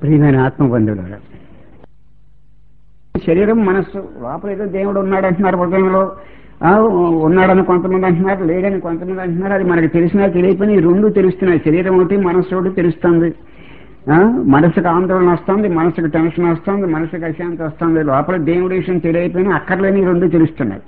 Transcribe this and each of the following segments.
ప్రియమైన ఆత్మబంధువులు శరీరం మనస్సు లోపల ఏదో దేవుడు ఉన్నాడు అంటున్నారు హృదయంలో ఆ, ఉన్నాడని కొంతమంది అంటున్నారు లేడని కొంతమంది అంటున్నారు అది మనకు తెలిసినా తెలియకపోయినా ఈ రెండు తెలుస్తున్నాయి శరీరం ఒకటి మనస్సు ఒకటి తెలుస్తుంది ఆ, మనసుకు ఆందోళన వస్తుంది మనసుకు టెన్షన్ వస్తుంది మనసుకు అశాంతి వస్తుంది లోపల దేవుడి విషయం తెలియకపోయినా అక్కర్లేని ఈ రెండు తెలుస్తున్నాయి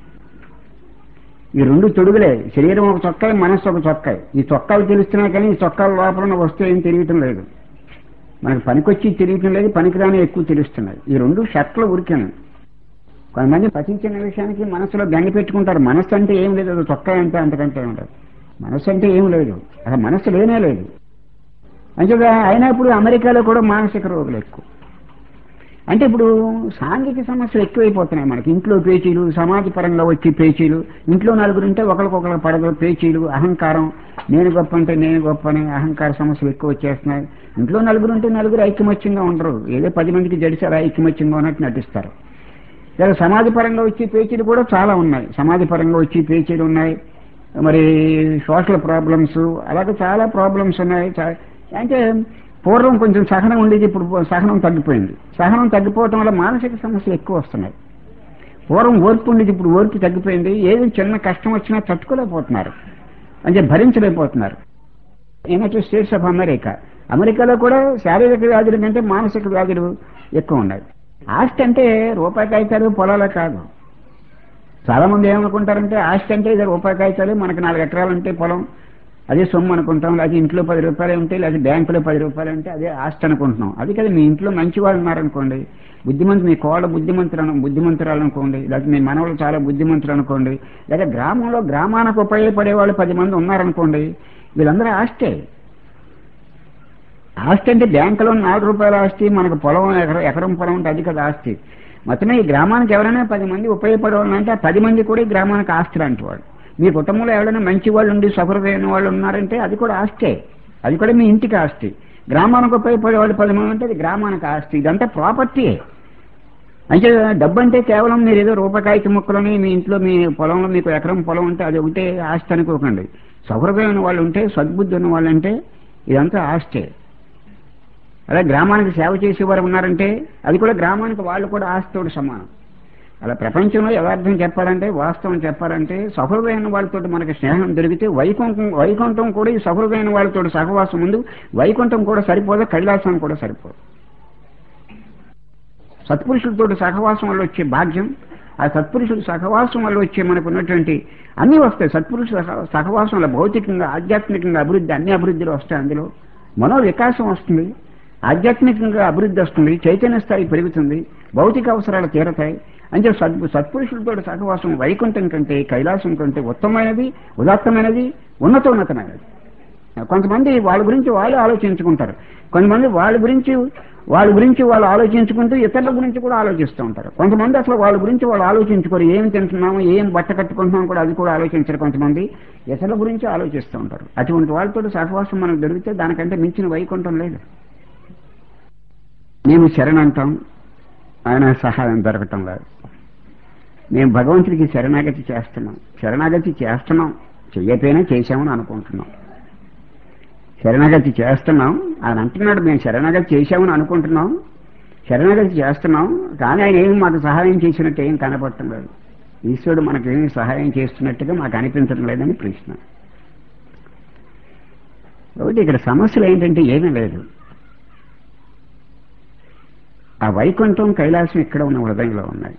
ఈ రెండు తొడుగులే శరీరం ఒక చొక్కాయి మనస్సు ఒక చొక్కాయి ఈ చొక్కాలు తెలుస్తున్నాయి కానీ ఈ చొక్కాల లోపల ఉన్న వస్తువు ఏం తెలియటం లేదు మనకు పనికొచ్చి తెలియటం లేదు పనికిరాని ఎక్కువ తెలుస్తున్నాయి ఈ రెండు షర్ట్లు ఉరికాను కొంతమంది పఠించిన విషయానికి మనసులో గండి పెట్టుకుంటారు మనస్సు అంటే ఏం లేదు అది చొక్కా అంటే అంతకంటే ఉండదు మనస్సు అంటే ఏం లేదు అసలు మనస్సు లేనే లేదు అంతేగా అయినా ఇప్పుడు అమెరికాలో కూడా మానసిక రోగులు ఎక్కువ అంటే ఇప్పుడు సాంఘిక సమస్యలు ఎక్కువైపోతున్నాయి మనకి ఇంట్లో పేచీలు సమాజ పరంగా వచ్చే పేచీలు ఇంట్లో నలుగురు ఉంటే ఒకరికొకరు పడదు పేచీలు అహంకారం నేను గొప్ప అంటే నేను గొప్ప అని అహంకార సమస్యలు ఎక్కువ వచ్చేస్తున్నాయి ఇంట్లో నలుగురు ఉంటే నలుగురు ఐక్యమత్యంగా ఉండరు ఏదో పది మందికి జడిసారు ఐక్యమత్యంగా ఉన్నట్టు నటిస్తారు లేదా సమాజ పరంగా వచ్చే పేచీలు కూడా చాలా ఉన్నాయి సమాజ పరంగా వచ్చే పేచీలు ఉన్నాయి మరి సోషల్ ప్రాబ్లమ్స్ అలాగే చాలా ప్రాబ్లమ్స్ ఉన్నాయి చా- అంటే పూర్వం కొంచెం సహనం ఉండేది ఇప్పుడు సహనం తగ్గిపోయింది సహనం తగ్గిపోవటం వల్ల మానసిక సమస్యలు ఎక్కువ వస్తున్నాయి పూర్వం ఓర్పు ఉండేది ఇప్పుడు ఓర్పు తగ్గిపోయింది ఏది చిన్న కష్టం వచ్చినా తట్టుకోలేకపోతున్నారు అంటే భరించలేకపోతున్నారు యునైటెడ్ స్టేట్స్ ఆఫ్ అమెరికా అమెరికాలో కూడా శారీరక వ్యాధుల కంటే మానసిక వ్యాధులు ఎక్కువ ఉన్నాయి ఆస్తి అంటే రూపాయి కాగితాలు పొలాలే కాదు చాలా మంది ఏమనుకుంటారంటే ఆస్తి అంటే ఇది రూపాయి కాగితాలు మనకి నాలుగు ఎకరాలు ఉంటే పొలం అదే సొమ్ము అనుకుంటాం లేదా ఇంట్లో పది రూపాయలు ఉంటే లేదా బ్యాంకులో పది రూపాయలు ఉంటే అదే ఆస్తి అనుకుంటున్నాం అది కదా మీ ఇంట్లో మంచి వాళ్ళు ఉన్నారనుకోండి బుద్ధిమంతు మీ కోళ్ళ బుద్ధిమంతులు అను బుద్ధిమంతురాలు అనుకోండి లేదా మీ మనవలు చాలా బుద్ధిమంతులు అనుకోండి లేదా గ్రామంలో గ్రామానికి ఉపయోగపడే వాళ్ళు పది మంది ఉన్నారనుకోండి వీళ్ళందరూ ఆస్తే ఆస్తి అంటే బ్యాంకులో నాలుగు రూపాయల ఆస్తి మనకు పొలం ఎకరం ఎకరం పొలం ఉంటే అది కదా ఆస్తి మొత్తమే ఈ గ్రామానికి ఎవరైనా పది మంది ఉపయోగపడే వాళ్ళు అంటే ఆ పది మంది కూడా ఈ గ్రామానికి ఆస్తి లాంటి వాళ్ళు మీ కుటుంబంలో ఎవరైనా మంచి వాళ్ళు ఉండి సఫరుదైన వాళ్ళు ఉన్నారంటే అది కూడా ఆస్తే అది కూడా మీ ఇంటికి ఆస్తి గ్రామానికి ఉపయోగపడే వాళ్ళు పది మంది అంటే అది గ్రామానికి ఆస్తి ఇదంతా ప్రాపర్టీ అంటే డబ్బు అంటే కేవలం మీరు ఏదో రూపకాయకి ముక్కలని మీ ఇంట్లో మీ పొలంలో మీకు ఎకరం పొలం ఉంటే అది ఒకటే ఆస్తి అనుకోకండి సౌహృదమైన వాళ్ళు ఉంటే సద్బుద్ధి ఉన్న వాళ్ళు అంటే ఇదంతా ఆస్తే అలా గ్రామానికి సేవ చేసేవారు ఉన్నారంటే అది కూడా గ్రామానికి వాళ్ళు కూడా ఆస్తితోటి సమానం అలా ప్రపంచంలో యథార్థం చెప్పాలంటే వాస్తవం చెప్పాలంటే సహృదయమైన వాళ్ళతో మనకి స్నేహం దొరికితే వైకుంఠం వైకుంఠం కూడా ఈ సహృదయమైన వాళ్ళతో సహవాసం ముందు వైకుంఠం కూడా సరిపోదు కైలాసం కూడా సరిపోదు సత్పురుషులతో సహవాసం వల్ల వచ్చే భాగ్యం ఆ సత్పురుషుల సహవాసం వల్ల వచ్చే మనకు ఉన్నటువంటి అన్నీ వస్తాయి సత్పురుషుల సహ- సహవాసం వల్ల భౌతికంగా ఆధ్యాత్మికంగా అభివృద్ధి అన్ని అభివృద్ధులు వస్తాయి అందులో మనో వికాసం వస్తుంది ఆధ్యాత్మికంగా అభివృద్ధి వస్తుంది చైతన్య స్థాయి పెరుగుతుంది భౌతిక అవసరాలు తీరతాయి అంటే సత్ సత్పురుషులతో సహవాసం వైకుంఠం కంటే కైలాసం కంటే ఉత్తమమైనది ఉదాత్తమైనది ఉన్నతోన్నతమైనది కొంతమంది వాళ్ళ గురించి వాళ్ళు ఆలోచించుకుంటారు కొంతమంది వాళ్ళ గురించి వాళ్ళ గురించి వాళ్ళు ఆలోచించుకుంటూ ఇతరుల గురించి కూడా ఆలోచిస్తూ ఉంటారు కొంతమంది అసలు వాళ్ళ గురించి వాళ్ళు ఆలోచించుకోరు ఏం తింటున్నాము ఏం బట్ట కట్టుకుంటున్నాం కూడా అది కూడా ఆలోచించరు కొంతమంది ఇతరుల గురించి ఆలోచిస్తూ ఉంటారు అటువంటి వాళ్ళతో సహవాసం మనకు దొరికితే దానికంటే మించిన వైకుంఠం లేదు మేము శరణ్ అంటాం ఆయన సహాయం దొరకటం లేదు మేము భగవంతుడికి శరణాగతి చేస్తున్నాం శరణాగతి చేస్తున్నాం చెయ్యపోయినా చేశామని అనుకుంటున్నాం శరణాగతి చేస్తున్నాం ఆయన అంటున్నాడు మేము శరణాగతి చేశామని అనుకుంటున్నాం శరణాగతి చేస్తున్నాం కానీ ఆయన ఏమి మాకు సహాయం చేసినట్టు ఏం కనపడటం లేదు ఈశ్వరుడు మనకేమి సహాయం చేస్తున్నట్టుగా మాకు అనిపించడం లేదని ప్రశ్న కాబట్టి ఇక్కడ సమస్యలు ఏంటంటే ఏమీ లేదు ఆ వైకుంఠం కైలాసం ఇక్కడ ఉన్న హృదయంలో ఉన్నాయి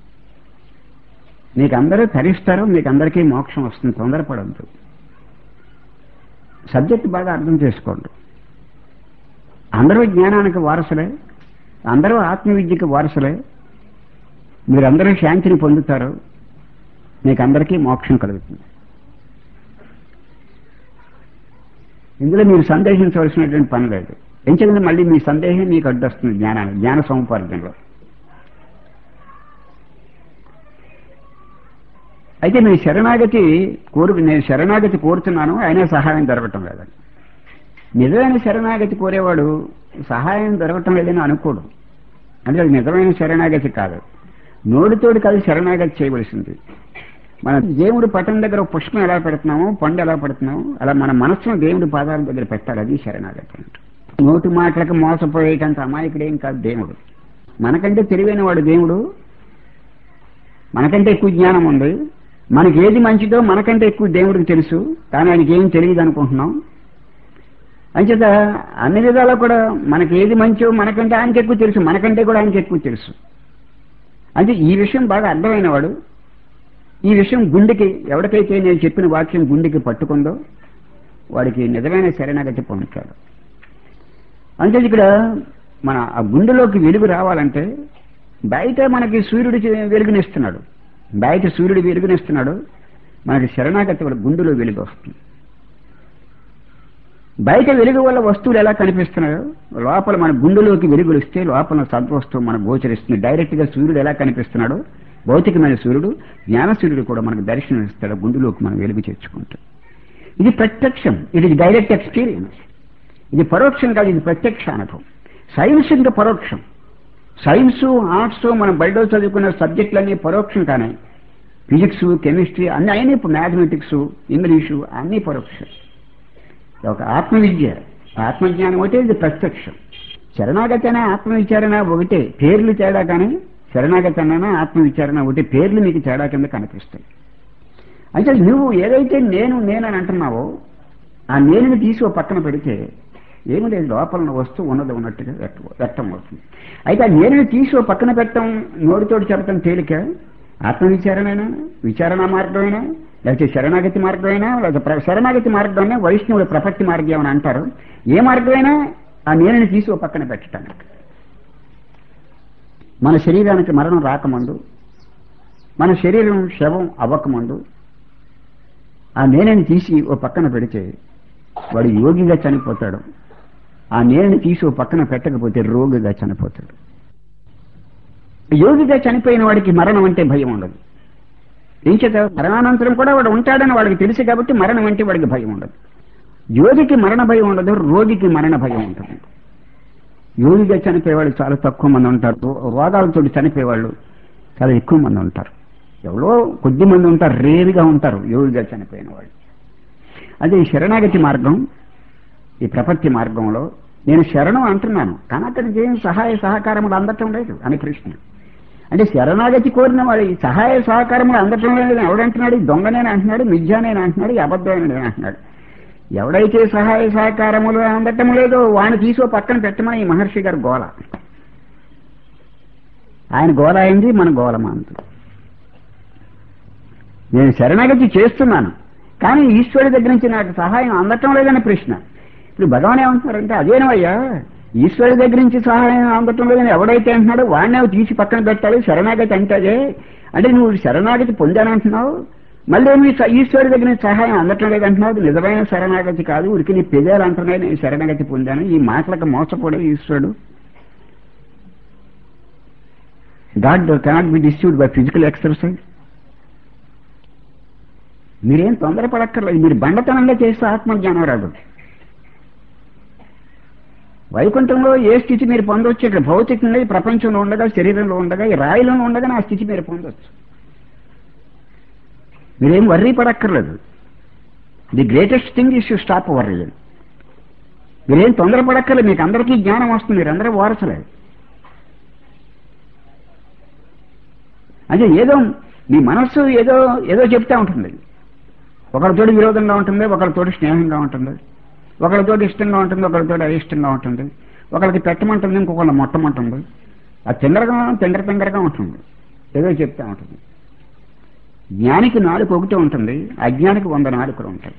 మీకు అందరూ తరిస్తారు మీకు అందరికీ మోక్షం వస్తుంది తొందరపడద్దు సబ్జెక్ట్ బాగా అర్థం చేసుకోండి అందరూ జ్ఞానానికి వారసులే అందరూ ఆత్మవిద్యకి వారసులే మీరందరూ శాంతిని పొందుతారు మీకు అందరికీ మోక్షం కలుగుతుంది ఇందులో మీరు సందేహించవలసినటువంటి పని లేదు ఎందుకంటే మళ్ళీ మీ సందేహం మీకు అడ్డొస్తుంది జ్ఞానాన్ని జ్ఞాన సముపార్జనలో అయితే మీ శరణాగతి కోరు నేను శరణాగతి కోరుతున్నాను అయినా సహాయం దొరకటం లేదని నిజమైన శరణాగతి కోరేవాడు సహాయం దొరకటం లేదని అనుకోడు అంటే అది నిజమైన శరణాగతి కాదు నోటితోటి కాదు శరణాగతి చేయవలసింది మన దేవుడి పటం దగ్గర ఒక పుష్పం ఎలా పెడుతున్నామో పండు ఎలా పెడుతున్నామో అలా మన మనస్సును దేవుడి పాదాల దగ్గర పెట్టాలి అది శరణాగతి అంటే నోటి మాటలకు మోసపోయేటంత అమాయకుడేం కాదు దేవుడు మనకంటే తెలివైన వాడు దేవుడు మనకంటే ఎక్కువ జ్ఞానం ఉంది మనకి ఏది మంచిదో మనకంటే ఎక్కువ దేవుడికి తెలుసు కానీ ఆయనకి ఏం తెలియదు అనుకుంటున్నాం అంచేత అన్ని విధాలా కూడా మనకి ఏది మంచో మనకంటే ఆయనకి ఎక్కువ తెలుసు మనకంటే కూడా ఆయనకి ఎక్కువ తెలుసు అంటే ఈ విషయం బాగా అర్థమైన వాడు ఈ విషయం గుండెకి ఎవరికైతే నేను చెప్పిన వాక్యం గుండెకి పట్టుకుందో వాడికి నిజమైన శరణగతి పొందుతాడు అంటే ఇక్కడ మన ఆ గుండెలోకి వెలుగు రావాలంటే బయట మనకి సూర్యుడు చే- వెలుగునిస్తున్నాడు బయట సూర్యుడు వెలుగునిస్తున్నాడు మనకి శరణాగతి వల్ల గుండెలో వెలుగు వస్తుంది బయట వెలుగు వల్ల వస్తువులు ఎలా కనిపిస్తున్నాయో లోపల మన గుండెలోకి వెలుగులు ఇస్తే లోపల సద్వస్తువు మనకు గోచరిస్తుంది డైరెక్ట్ గా సూర్యుడు ఎలా కనిపిస్తున్నాడో భౌతికమైన సూర్యుడు జ్ఞాన సూర్యుడు కూడా మనకు దర్శనం ఇస్తాడు గుండెలోకి మనం వెలుగు చేర్చుకుంటాం ఇది ప్రత్యక్షం ఇది డైరెక్ట్ ఎక్స్పీరియన్స్ ఇది పరోక్షం కాదు ఇది ప్రత్యక్ష అనుభవం సైన్స్ ఇంకా పరోక్షం సైన్స్ ఆర్ట్స్ మనం బయట చదువుకున్న సబ్జెక్టులన్నీ పరోక్షం కానీ ఫిజిక్స్ కెమిస్ట్రీ అన్ని అయినా ఇప్పుడు మ్యాథమెటిక్స్ ఇంగ్లీషు అన్నీ పరోక్షం ఒక ఆత్మవిద్య ఆత్మజ్ఞానం ఒకటే ఇది ప్రత్యక్షం శరణాగతి అనే ఆత్మవిచారణ ఒకటే పేర్లు తేడా కానీ శరణాగతి అన్న ఆత్మవిచారణ ఒకటి పేర్లు మీకు తేడా కింద కనిపిస్తాయి అయితే నువ్వు ఏదైతే నేను నేనని అంటున్నావో ఆ నేనుని తీసి ఓ పక్కన పెడితే ఏమి లేదు లోపల ఉన్న వస్తువు ఉన్నది ఉన్నట్టుగా వ్యక్తం వ్యక్తం అవుతుంది అయితే ఆ నేనుని తీసి ఓ పక్కన పెట్టడం నోటితోటి చెప్పడం తేలిక ఆత్మవిచారణైనా విచారణ మార్గమైనా లేకపోతే శరణాగతి మార్గమైనా లేకపోతే ప్ర- శరణాగతి మార్గమైనా వైష్ణవుల ప్రపత్తి మార్గం అని అంటారు ఏ మార్గమైనా ఆ నేనుని తీసి ఓ పక్కన పెట్టడానికి మన శరీరానికి మరణం రాకముందు మన శరీరం శవం అవ్వకముందు ఆ నేనని తీసి ఓ పక్కన పెడితే వాడు యోగిగా చనిపోతాడు ఆ నేనని తీసి ఓ పక్కన పెట్టకపోతే రోగిగా చనిపోతాడు యోగిగా చనిపోయిన వాడికి మరణం అంటే భయం ఉండదు ఏం చేత మరణానంతరం కూడా వాడు ఉంటాడని వాడికి తెలుసు కాబట్టి మరణం అంటే వాడికి భయం ఉండదు యోగికి మరణ భయం ఉండదు రోగికి మరణ భయం ఉంటుంది యోగిగా చనిపోయేవాళ్ళు చాలా తక్కువ మంది ఉంటారు రో- రోగాలతో చనిపోయేవాళ్ళు చాలా ఎక్కువ మంది ఉంటారు ఎవరో కొద్ది మంది ఉంటారు రేరుగా ఉంటారు యోగిగా చనిపోయిన వాళ్ళు అదే ఈ శరణాగతి మార్గం ఈ ప్రపత్తి మార్గంలో నేను శరణం అంటున్నాను కానీ అక్కడికి ఏం సహాయ సహకారములు అందటం లేదు అని ప్రశ్న అంటే శరణాగతి కోరిన వాడు ఈ సహాయ సహకారములు అందటం లేదు ఎవడంటున్నాడు ఈ దొంగనేని అంటున్నాడు మిథ్యానేని అంటున్నాడు ఈ అబద్ధమైన అంటున్నాడు ఎవడైతే సహాయ సహకారములు అందటం లేదో వాడిని తీసో పక్కన పెట్టమని ఈ మహర్షి గారు గోల ఆయన గోల అయింది మన గోల మాంది నేను శరణాగతి చేస్తున్నాను కానీ ఈశ్వరుడి దగ్గర నుంచి నాకు సహాయం అందటం లేదని ప్రశ్న ఇప్పుడు భగవాన్ ఏమంటున్నారంటే అదేనవయ్యా ఈశ్వరుడి దగ్గర నుంచి సహాయం అందటం లేదని ఎవడైతే అంటున్నాడో వాడిని అవి తీసి పక్కన పెట్టాలి శరణాగతి అంటే అదే అంటే నువ్వు శరణాగతి పొందానంటున్నావు మళ్ళీ ఏమి స- ఈశ్వరుడి దగ్గర నుంచి సహాయం అందటం లేదంటున్నావు అది నిజమైన శరణాగతి కాదు ఉరికి నీ పెదాలు అంటున్నాయి నేను శరణాగతి పొందాను ఈ మాటలకు మోసపోడే ఈశ్వరుడు God cannot be disturbed by physical exercise మీరేం తొందరపడక్కర్లేదు మీరు బండతనంగా చేస్తే ఆత్మజ్ఞానం రాదు వైకుంఠంలో ఏ స్థితి మీరు పొందొచ్చు ఇక్కడ భౌతికంగా ఈ ప్రపంచంలో ఉండగా శరీరంలో ఉండగా ఈ రాయిలో ఉండగా ఆ స్థితి మీరు పొందొచ్చు మీరేం వర్రీ పడక్కర్లేదు the greatest thing is you stop worry మీరేం తొందరపడక్కర్లేదు మీకు అందరికీ జ్ఞానం వస్తుంది మీరందరూ వారసలేదు అంటే ఏదో మీ మనస్సు ఏదో ఏదో చెప్తా ఉంటుంది ఒకరితోటి విరోధంగా ఉంటుంది ఒకరితోటి స్నేహంగా ఉంటుంది ఒకరితోటి ఇష్టంగా ఉంటుంది ఒకరితోటి అయిష్టంగా ఉంటుంది ఒకరికి పెట్టమంటుంది ఇంకొకళ్ళ మొట్టమంటుంది అది తింగరగా తింగర తింగరగా ఉంటుంది ఏదో చెప్తా ఉంటుంది జ్ఞానికి నాలుగు ఒకటే ఉంటుంది అజ్ఞానికి వంద నాలుకలు ఉంటాయి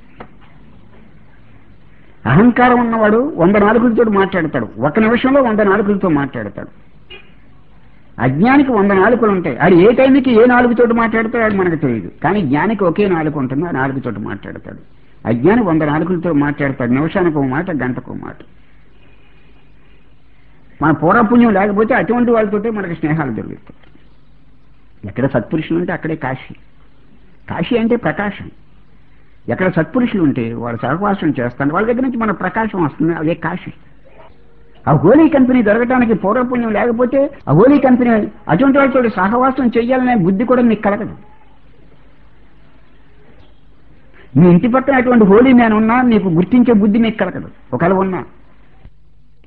అహంకారం ఉన్నవాడు వంద నాలుగులతో మాట్లాడతాడు ఒక నిమిషంలో వంద నాలుగులతో మాట్లాడతాడు అజ్ఞానికి వంద నాలుకలు ఉంటాయి ఆడు ఏ టైంకి ఏ నాలుగుతోటి మాట్లాడతాడో అది మనకు తెలియదు కానీ జ్ఞానికి ఒకే నాలుగు ఉంటుంది ఆ నాలుగుతోటి మాట్లాడతాడు అజ్ఞాని వంద నాలుగులతో మాట్లాడతాడు నిమిషానికి ఒక మాట గంటకు ఒక మాట మన పూర్వపుణ్యం లేకపోతే అటువంటి వాళ్ళతోటే మనకి స్నేహాలు దొరుకుతాయి ఎక్కడ సత్పురుషులు ఉంటే అక్కడే కాశీ కాశీ అంటే ప్రకాశం ఎక్కడ సత్పురుషులు ఉంటే వాళ్ళు సహవాసం చేస్తాను వాళ్ళ దగ్గర నుంచి మన ప్రకాశం వస్తుంది అదే కాశీ ఆ హోలీ కంపెనీ దొరకడానికి పూర్వపుణ్యం లేకపోతే ఆ హోలీ కంపెనీ అటువంటి వాళ్ళతో సహవాసం చెయ్యాలనే బుద్ధి కూడా మీకు కలగదు మీ ఇంటి పక్కన అటువంటి హోలీ మ్యాన్ ఉన్నా నీకు గుర్తించే బుద్ధి మీకు కలగదు ఒకవేళ ఉన్నా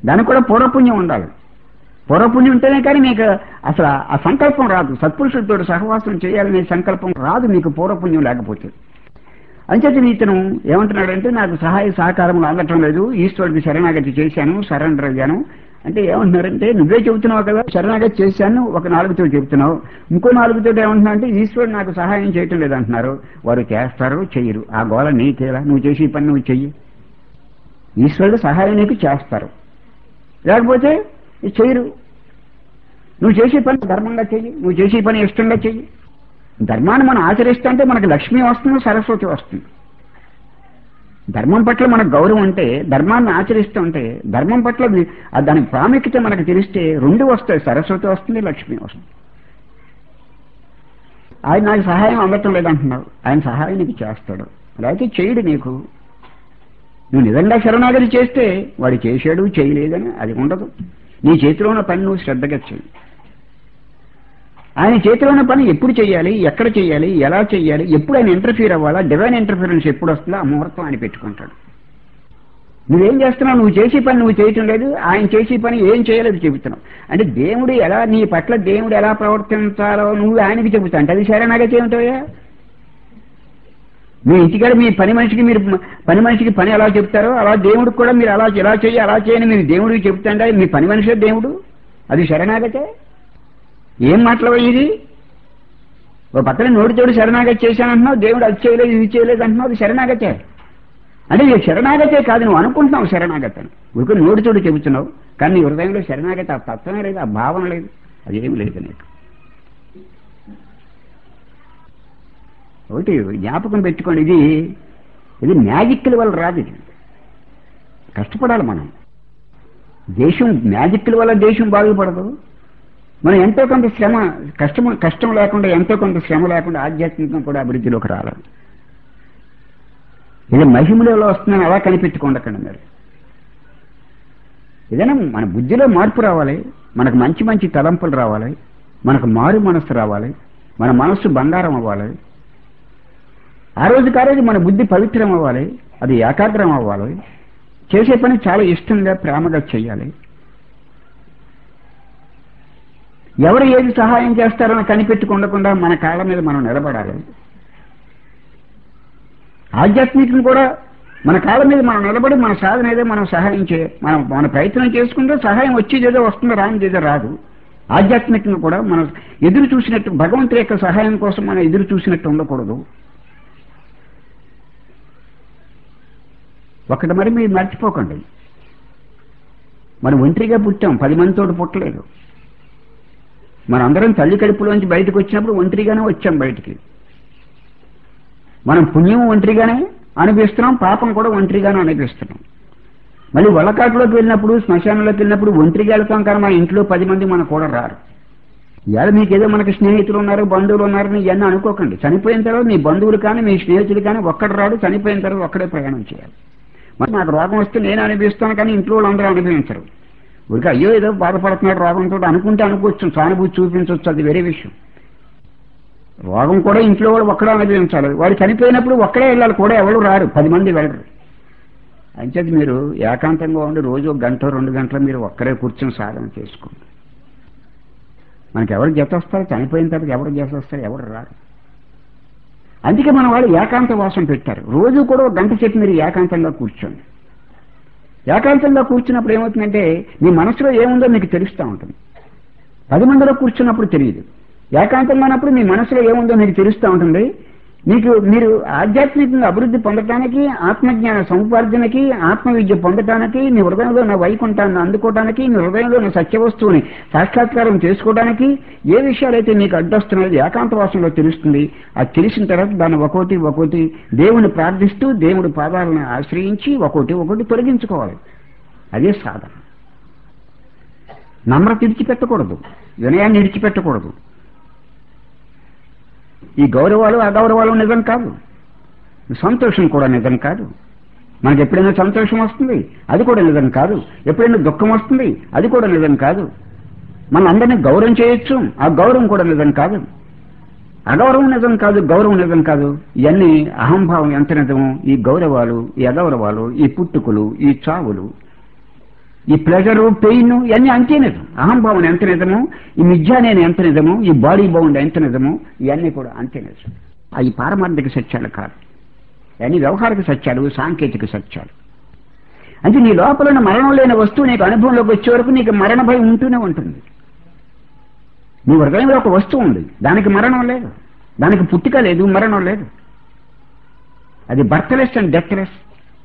దానికి కూడా పూర్వపుణ్యం ఉండాలి పూర్వపుణ్యం ఉంటేనే కానీ మీకు అసలు ఆ సంకల్పం రాదు సత్పురుషులతో సహవాసం చేయాలనే సంకల్పం రాదు మీకు పూర్వపుణ్యం లేకపోతే అంచేత ఇతను ఏమంటున్నాడంటే నాకు సహాయ సహకారములు అందటం లేదు ఈశ్వరుడికి శరణాగతి చేశాను సరెండర్ అయ్యాను అంటే ఏమంటున్నారంటే నువ్వే చెబుతున్నావు కదా శరణాగతి చేశాను ఒక నాలుగుతో చెబుతున్నావు ఇంకో నాలుగుతో ఏమంటున్నా అంటే ఈశ్వరుడు నాకు సహాయం చేయటం లేదంటున్నారు వారు చేస్తారు చెయ్యరు ఆ గోల నీకేలా నువ్వు చేసే పని నువ్వు చెయ్యి ఈశ్వరుడు సహాయం నీకు చేస్తారు లేకపోతే చెయ్యరు నువ్వు చేసే పని ధర్మంగా చెయ్యి నువ్వు చేసే పని ఇష్టంగా చెయ్యి ధర్మాన్ని మనం ఆచరిస్తుంటే మనకి లక్ష్మి వస్తుంది సరస్వతి వస్తుంది ధర్మం పట్ల మనకు గౌరవం ఉంటే ధర్మాన్ని ఆచరిస్తుంటే ధర్మం పట్ల వి- ఆ దాని ప్రాముఖ్యత మనకు తెలిస్తే రెండు వస్తాయి సరస్వతి వస్తుంది లక్ష్మి వస్తుంది ఆయన నాకు సహాయం అందటం లేదంటున్నావు ఆయన సహాయం నీకు చేస్తాడు లేకపోతే చేయడు నీకు నువ్వు నిజంగా శరణాగతి చేస్తే వాడు చేశాడు చేయలేదని అది ఉండదు నీ చేతిలో ఉన్న పని నువ్వు శ్రద్ధగా చెయ్యి ఆయన చేతిలో ఉన్న పని ఎప్పుడు చేయాలి ఎక్కడ చేయాలి ఎలా చేయాలి ఎప్పుడు ఆయన ఇంటర్ఫీర్ అవ్వాలా డివైన్ ఇంటర్ఫీరెన్స్ ఎప్పుడు వస్తుందో ఆ ముహూర్తం ఆయన పెట్టుకుంటాడు నువ్వేం చేస్తున్నావు నువ్వు చేసే పని నువ్వు చేయటం లేదు ఆయన చేసే పని ఏం చేయలేదు చెబుతున్నావు అంటే దేవుడు ఎలా నీ పట్ల దేవుడు ఎలా ప్రవర్తించాలో నువ్వు ఆయనకి చెబుతా అంటే అది శరణాగతి ఏమిటోయా మీ ఇంటికాడ మీ పని మనిషికి మీరు పని మనిషికి పని ఎలా చెప్తారో అలా దేవుడికి కూడా మీరు అలా ఎలా చేయి అలా చేయని మీరు దేవుడికి చెప్తాంటే మీ పని మనిషే దేవుడు అది శరణాగతే ఏం మాటలవో ఇది ఓ పక్కన నోటితోడు శరణాగతి చేశానంటున్నావు దేవుడు అది చేయలేదు ఇది చేయలేదు అంటున్నావు అది శరణాగతే అంటే ఇది శరణాగతే కాదు నువ్వు అనుకుంటున్నావు శరణాగతి అని ఊరికి నోటితోడు చెబుతున్నావు కానీ నీ హృదయంలో శరణాగతి ఆ తత్వమే లేదు ఆ భావన లేదు అది ఏమి లేదు నీకు ఒకటి జ్ఞాపకం పెట్టుకోండి ఇది ఇది మ్యాజిక్ల వల్ల రాదు ఇది కష్టపడాలి మనం దేశం మ్యాజిక్ల వల్ల దేశం బాగుపడదు మనం ఎంతో కొంత శ్రమ కష్టం కష్టం లేకుండా ఎంతో కొంత శ్రమ లేకుండా ఆధ్యాత్మికం కూడా అభివృద్ధిలోకి రాలేదు ఇది మహిమలలో వస్తుందని అలా కనిపెట్టుకోండకండి మీరు ఏదైనా మన బుద్ధిలో మార్పు రావాలి మనకు మంచి మంచి తలంపులు రావాలి మనకు మారు మనస్సు రావాలి మన మనస్సు బంగారం అవ్వాలి ఆ రోజు కారోజు మన బుద్ధి పవిత్రం అవ్వాలి అది ఏకాగ్రం అవ్వాలి చేసే పని చాలా ఇష్టంగా ప్రేమగా చేయాలి ఎవరు ఏది సహాయం చేస్తారో అని కనిపెట్టుకుండకుండా మన కాళ్ళ మీద మనం నిలబడాలి ఆధ్యాత్మికం కూడా మన కాళ్ళ మీద మనం నిలబడి మన సాధన ఏదో మనం సహాయం చే మనం మన ప్రయత్నం చేసుకుంటే సహాయం వచ్చేది ఏదో వస్తుందో రానిది ఏదో రాదు ఆధ్యాత్మికంగా కూడా మనం ఎదురు చూసినట్టు భగవంతుడి యొక్క సహాయం కోసం మనం ఎదురు చూసినట్టు ఉండకూడదు ఒకటి మరి మీరు మర్చిపోకండి మనం ఒంటరిగా పుట్టాం పది మందితోటి పుట్టలేదు మనందరం తల్లి కడుపులోంచి బయటకు వచ్చినప్పుడు ఒంటరిగానే వచ్చాం బయటికి మనం పుణ్యం ఒంటరిగానే అనిపిస్తున్నాం పాపం కూడా ఒంటరిగానే అనిపిస్తున్నాం మళ్ళీ వలకాటులోకి వెళ్ళినప్పుడు శ్మశానంలోకి వెళ్ళినప్పుడు ఒంటరిగా వెళ్తాం కానీ మన ఇంట్లో పది మంది మన కూడా రారు ఇవాళ మీకేదో మనకి స్నేహితులు ఉన్నారు బంధువులు ఉన్నారని ఇవన్నీ అనుకోకండి చనిపోయిన తర్వాత మీ బంధువులు కానీ మీ స్నేహితులు కానీ ఒక్కడు రాడు చనిపోయిన తర్వాత ఒక్కడే ప్రయాణం చేయాలి మరి నాకు రోగం వస్తే నేను అనిపిస్తాను కానీ ఇంట్లో వాళ్ళందరూ అనుభవించరు ఊరికి అయ్యో ఏదో బాధపడుతున్నాడు రోగంతో అనుకుంటే అనుకోవచ్చు సానుభూతి చూపించవచ్చు అది వేరే విషయం రోగం కూడా ఇంట్లో వాళ్ళు ఒక్కడే అనుభవించాలి వాడు చనిపోయినప్పుడు ఒక్కడే వెళ్ళాలి కూడా ఎవరు రారు పది మంది వెళ్ళరు అంచేది మీరు ఏకాంతంగా ఉండి రోజు ఒక గంట రెండు గంటలు మీరు ఒక్కరే కూర్చొని సాధన చేసుకోండి మనకి ఎవరు జత వస్తారు చనిపోయిన తర్వాత ఎవరు జత వస్తారు ఎవరు రారు అందుకే మన వాళ్ళు ఏకాంత వాసం పెట్టారు రోజు కూడా ఒక గంట సేపు మీరు ఏకాంతంగా కూర్చోండి ఏకాంతంగా కూర్చున్నప్పుడు ఏమవుతుందంటే మీ మనసులో ఏముందో మీకు తెలుస్తూ ఉంటుంది పది మందిలో కూర్చున్నప్పుడు తెలియదు ఏకాంతంగా ఉన్నప్పుడు మీ మనసులో ఏముందో మీకు తెలుస్తూ ఉంటుంది మీకు మీరు ఆధ్యాత్మికంగా అభివృద్ధి పొందటానికి ఆత్మజ్ఞాన సముపార్జనకి ఆత్మ విద్య పొందటానికి మీ హృదయంలో ఉన్న వైకుంఠాన్ని అందుకోవడానికి మీ హృదయంలో ఉన్న సత్యవస్తువుని సాక్షాత్కారం చేసుకోవడానికి ఏ విషయాలైతే మీకు అడ్డొస్తున్నాయో ఏకాంతవాసంలో తెలుస్తుంది అది తెలిసిన తర్వాత దాన్ని ఒకటి ఒకటి దేవుని ప్రార్థిస్తూ దేవుడి పాదాలను ఆశ్రయించి ఒకటి ఒకటి తొలగించుకోవాలి అదే సాధన నమ్రత విడిచిపెట్టకూడదు వినయాన్ని విడిచిపెట్టకూడదు ఈ గౌరవాలు అగౌరవాలు నిజం కాదు సంతోషం కూడా నిజం కాదు మనకి ఎప్పుడైనా సంతోషం వస్తుంది అది కూడా నిజం కాదు ఎప్పుడైనా దుఃఖం వస్తుంది అది కూడా నిజం కాదు మన అందరినీ గౌరవం చేయొచ్చు ఆ గౌరవం కూడా నిజం కాదు అగౌరవం నిజం కాదు గౌరవం నిజం కాదు ఇవన్నీ అహంభావం ఎంత నిజమో ఈ గౌరవాలు ఈ అగౌరవాలు ఈ పుట్టుకులు ఈ చావులు ఈ ప్లెజరు పెయిన్ ఇవన్నీ అంతే నిజం అహంభావన ఎంత నిజము ఈ మిథ్యా నేను ఎంత నిజము ఈ బాడీ బౌండ్ ఎంత నిజము ఇవన్నీ కూడా అంతే నిజం అవి పారమార్థిక సత్యాలు కాదు ఇవన్నీ వ్యవహారిక సత్యాలు సాంకేతిక సత్యాలు అంటే నీ లోపల ఉన్న మరణం లేని వస్తువు నీకు అనుభవంలోకి వచ్చే వరకు నీకు మరణ భయం ఉంటూనే ఉంటుంది నీ హృదయంలో ఒక వస్తువు ఉంది దానికి మరణం లేదు దానికి పుట్టుక లేదు మరణం లేదు అది బర్త్లెస్ అండ్ డెత్లెస్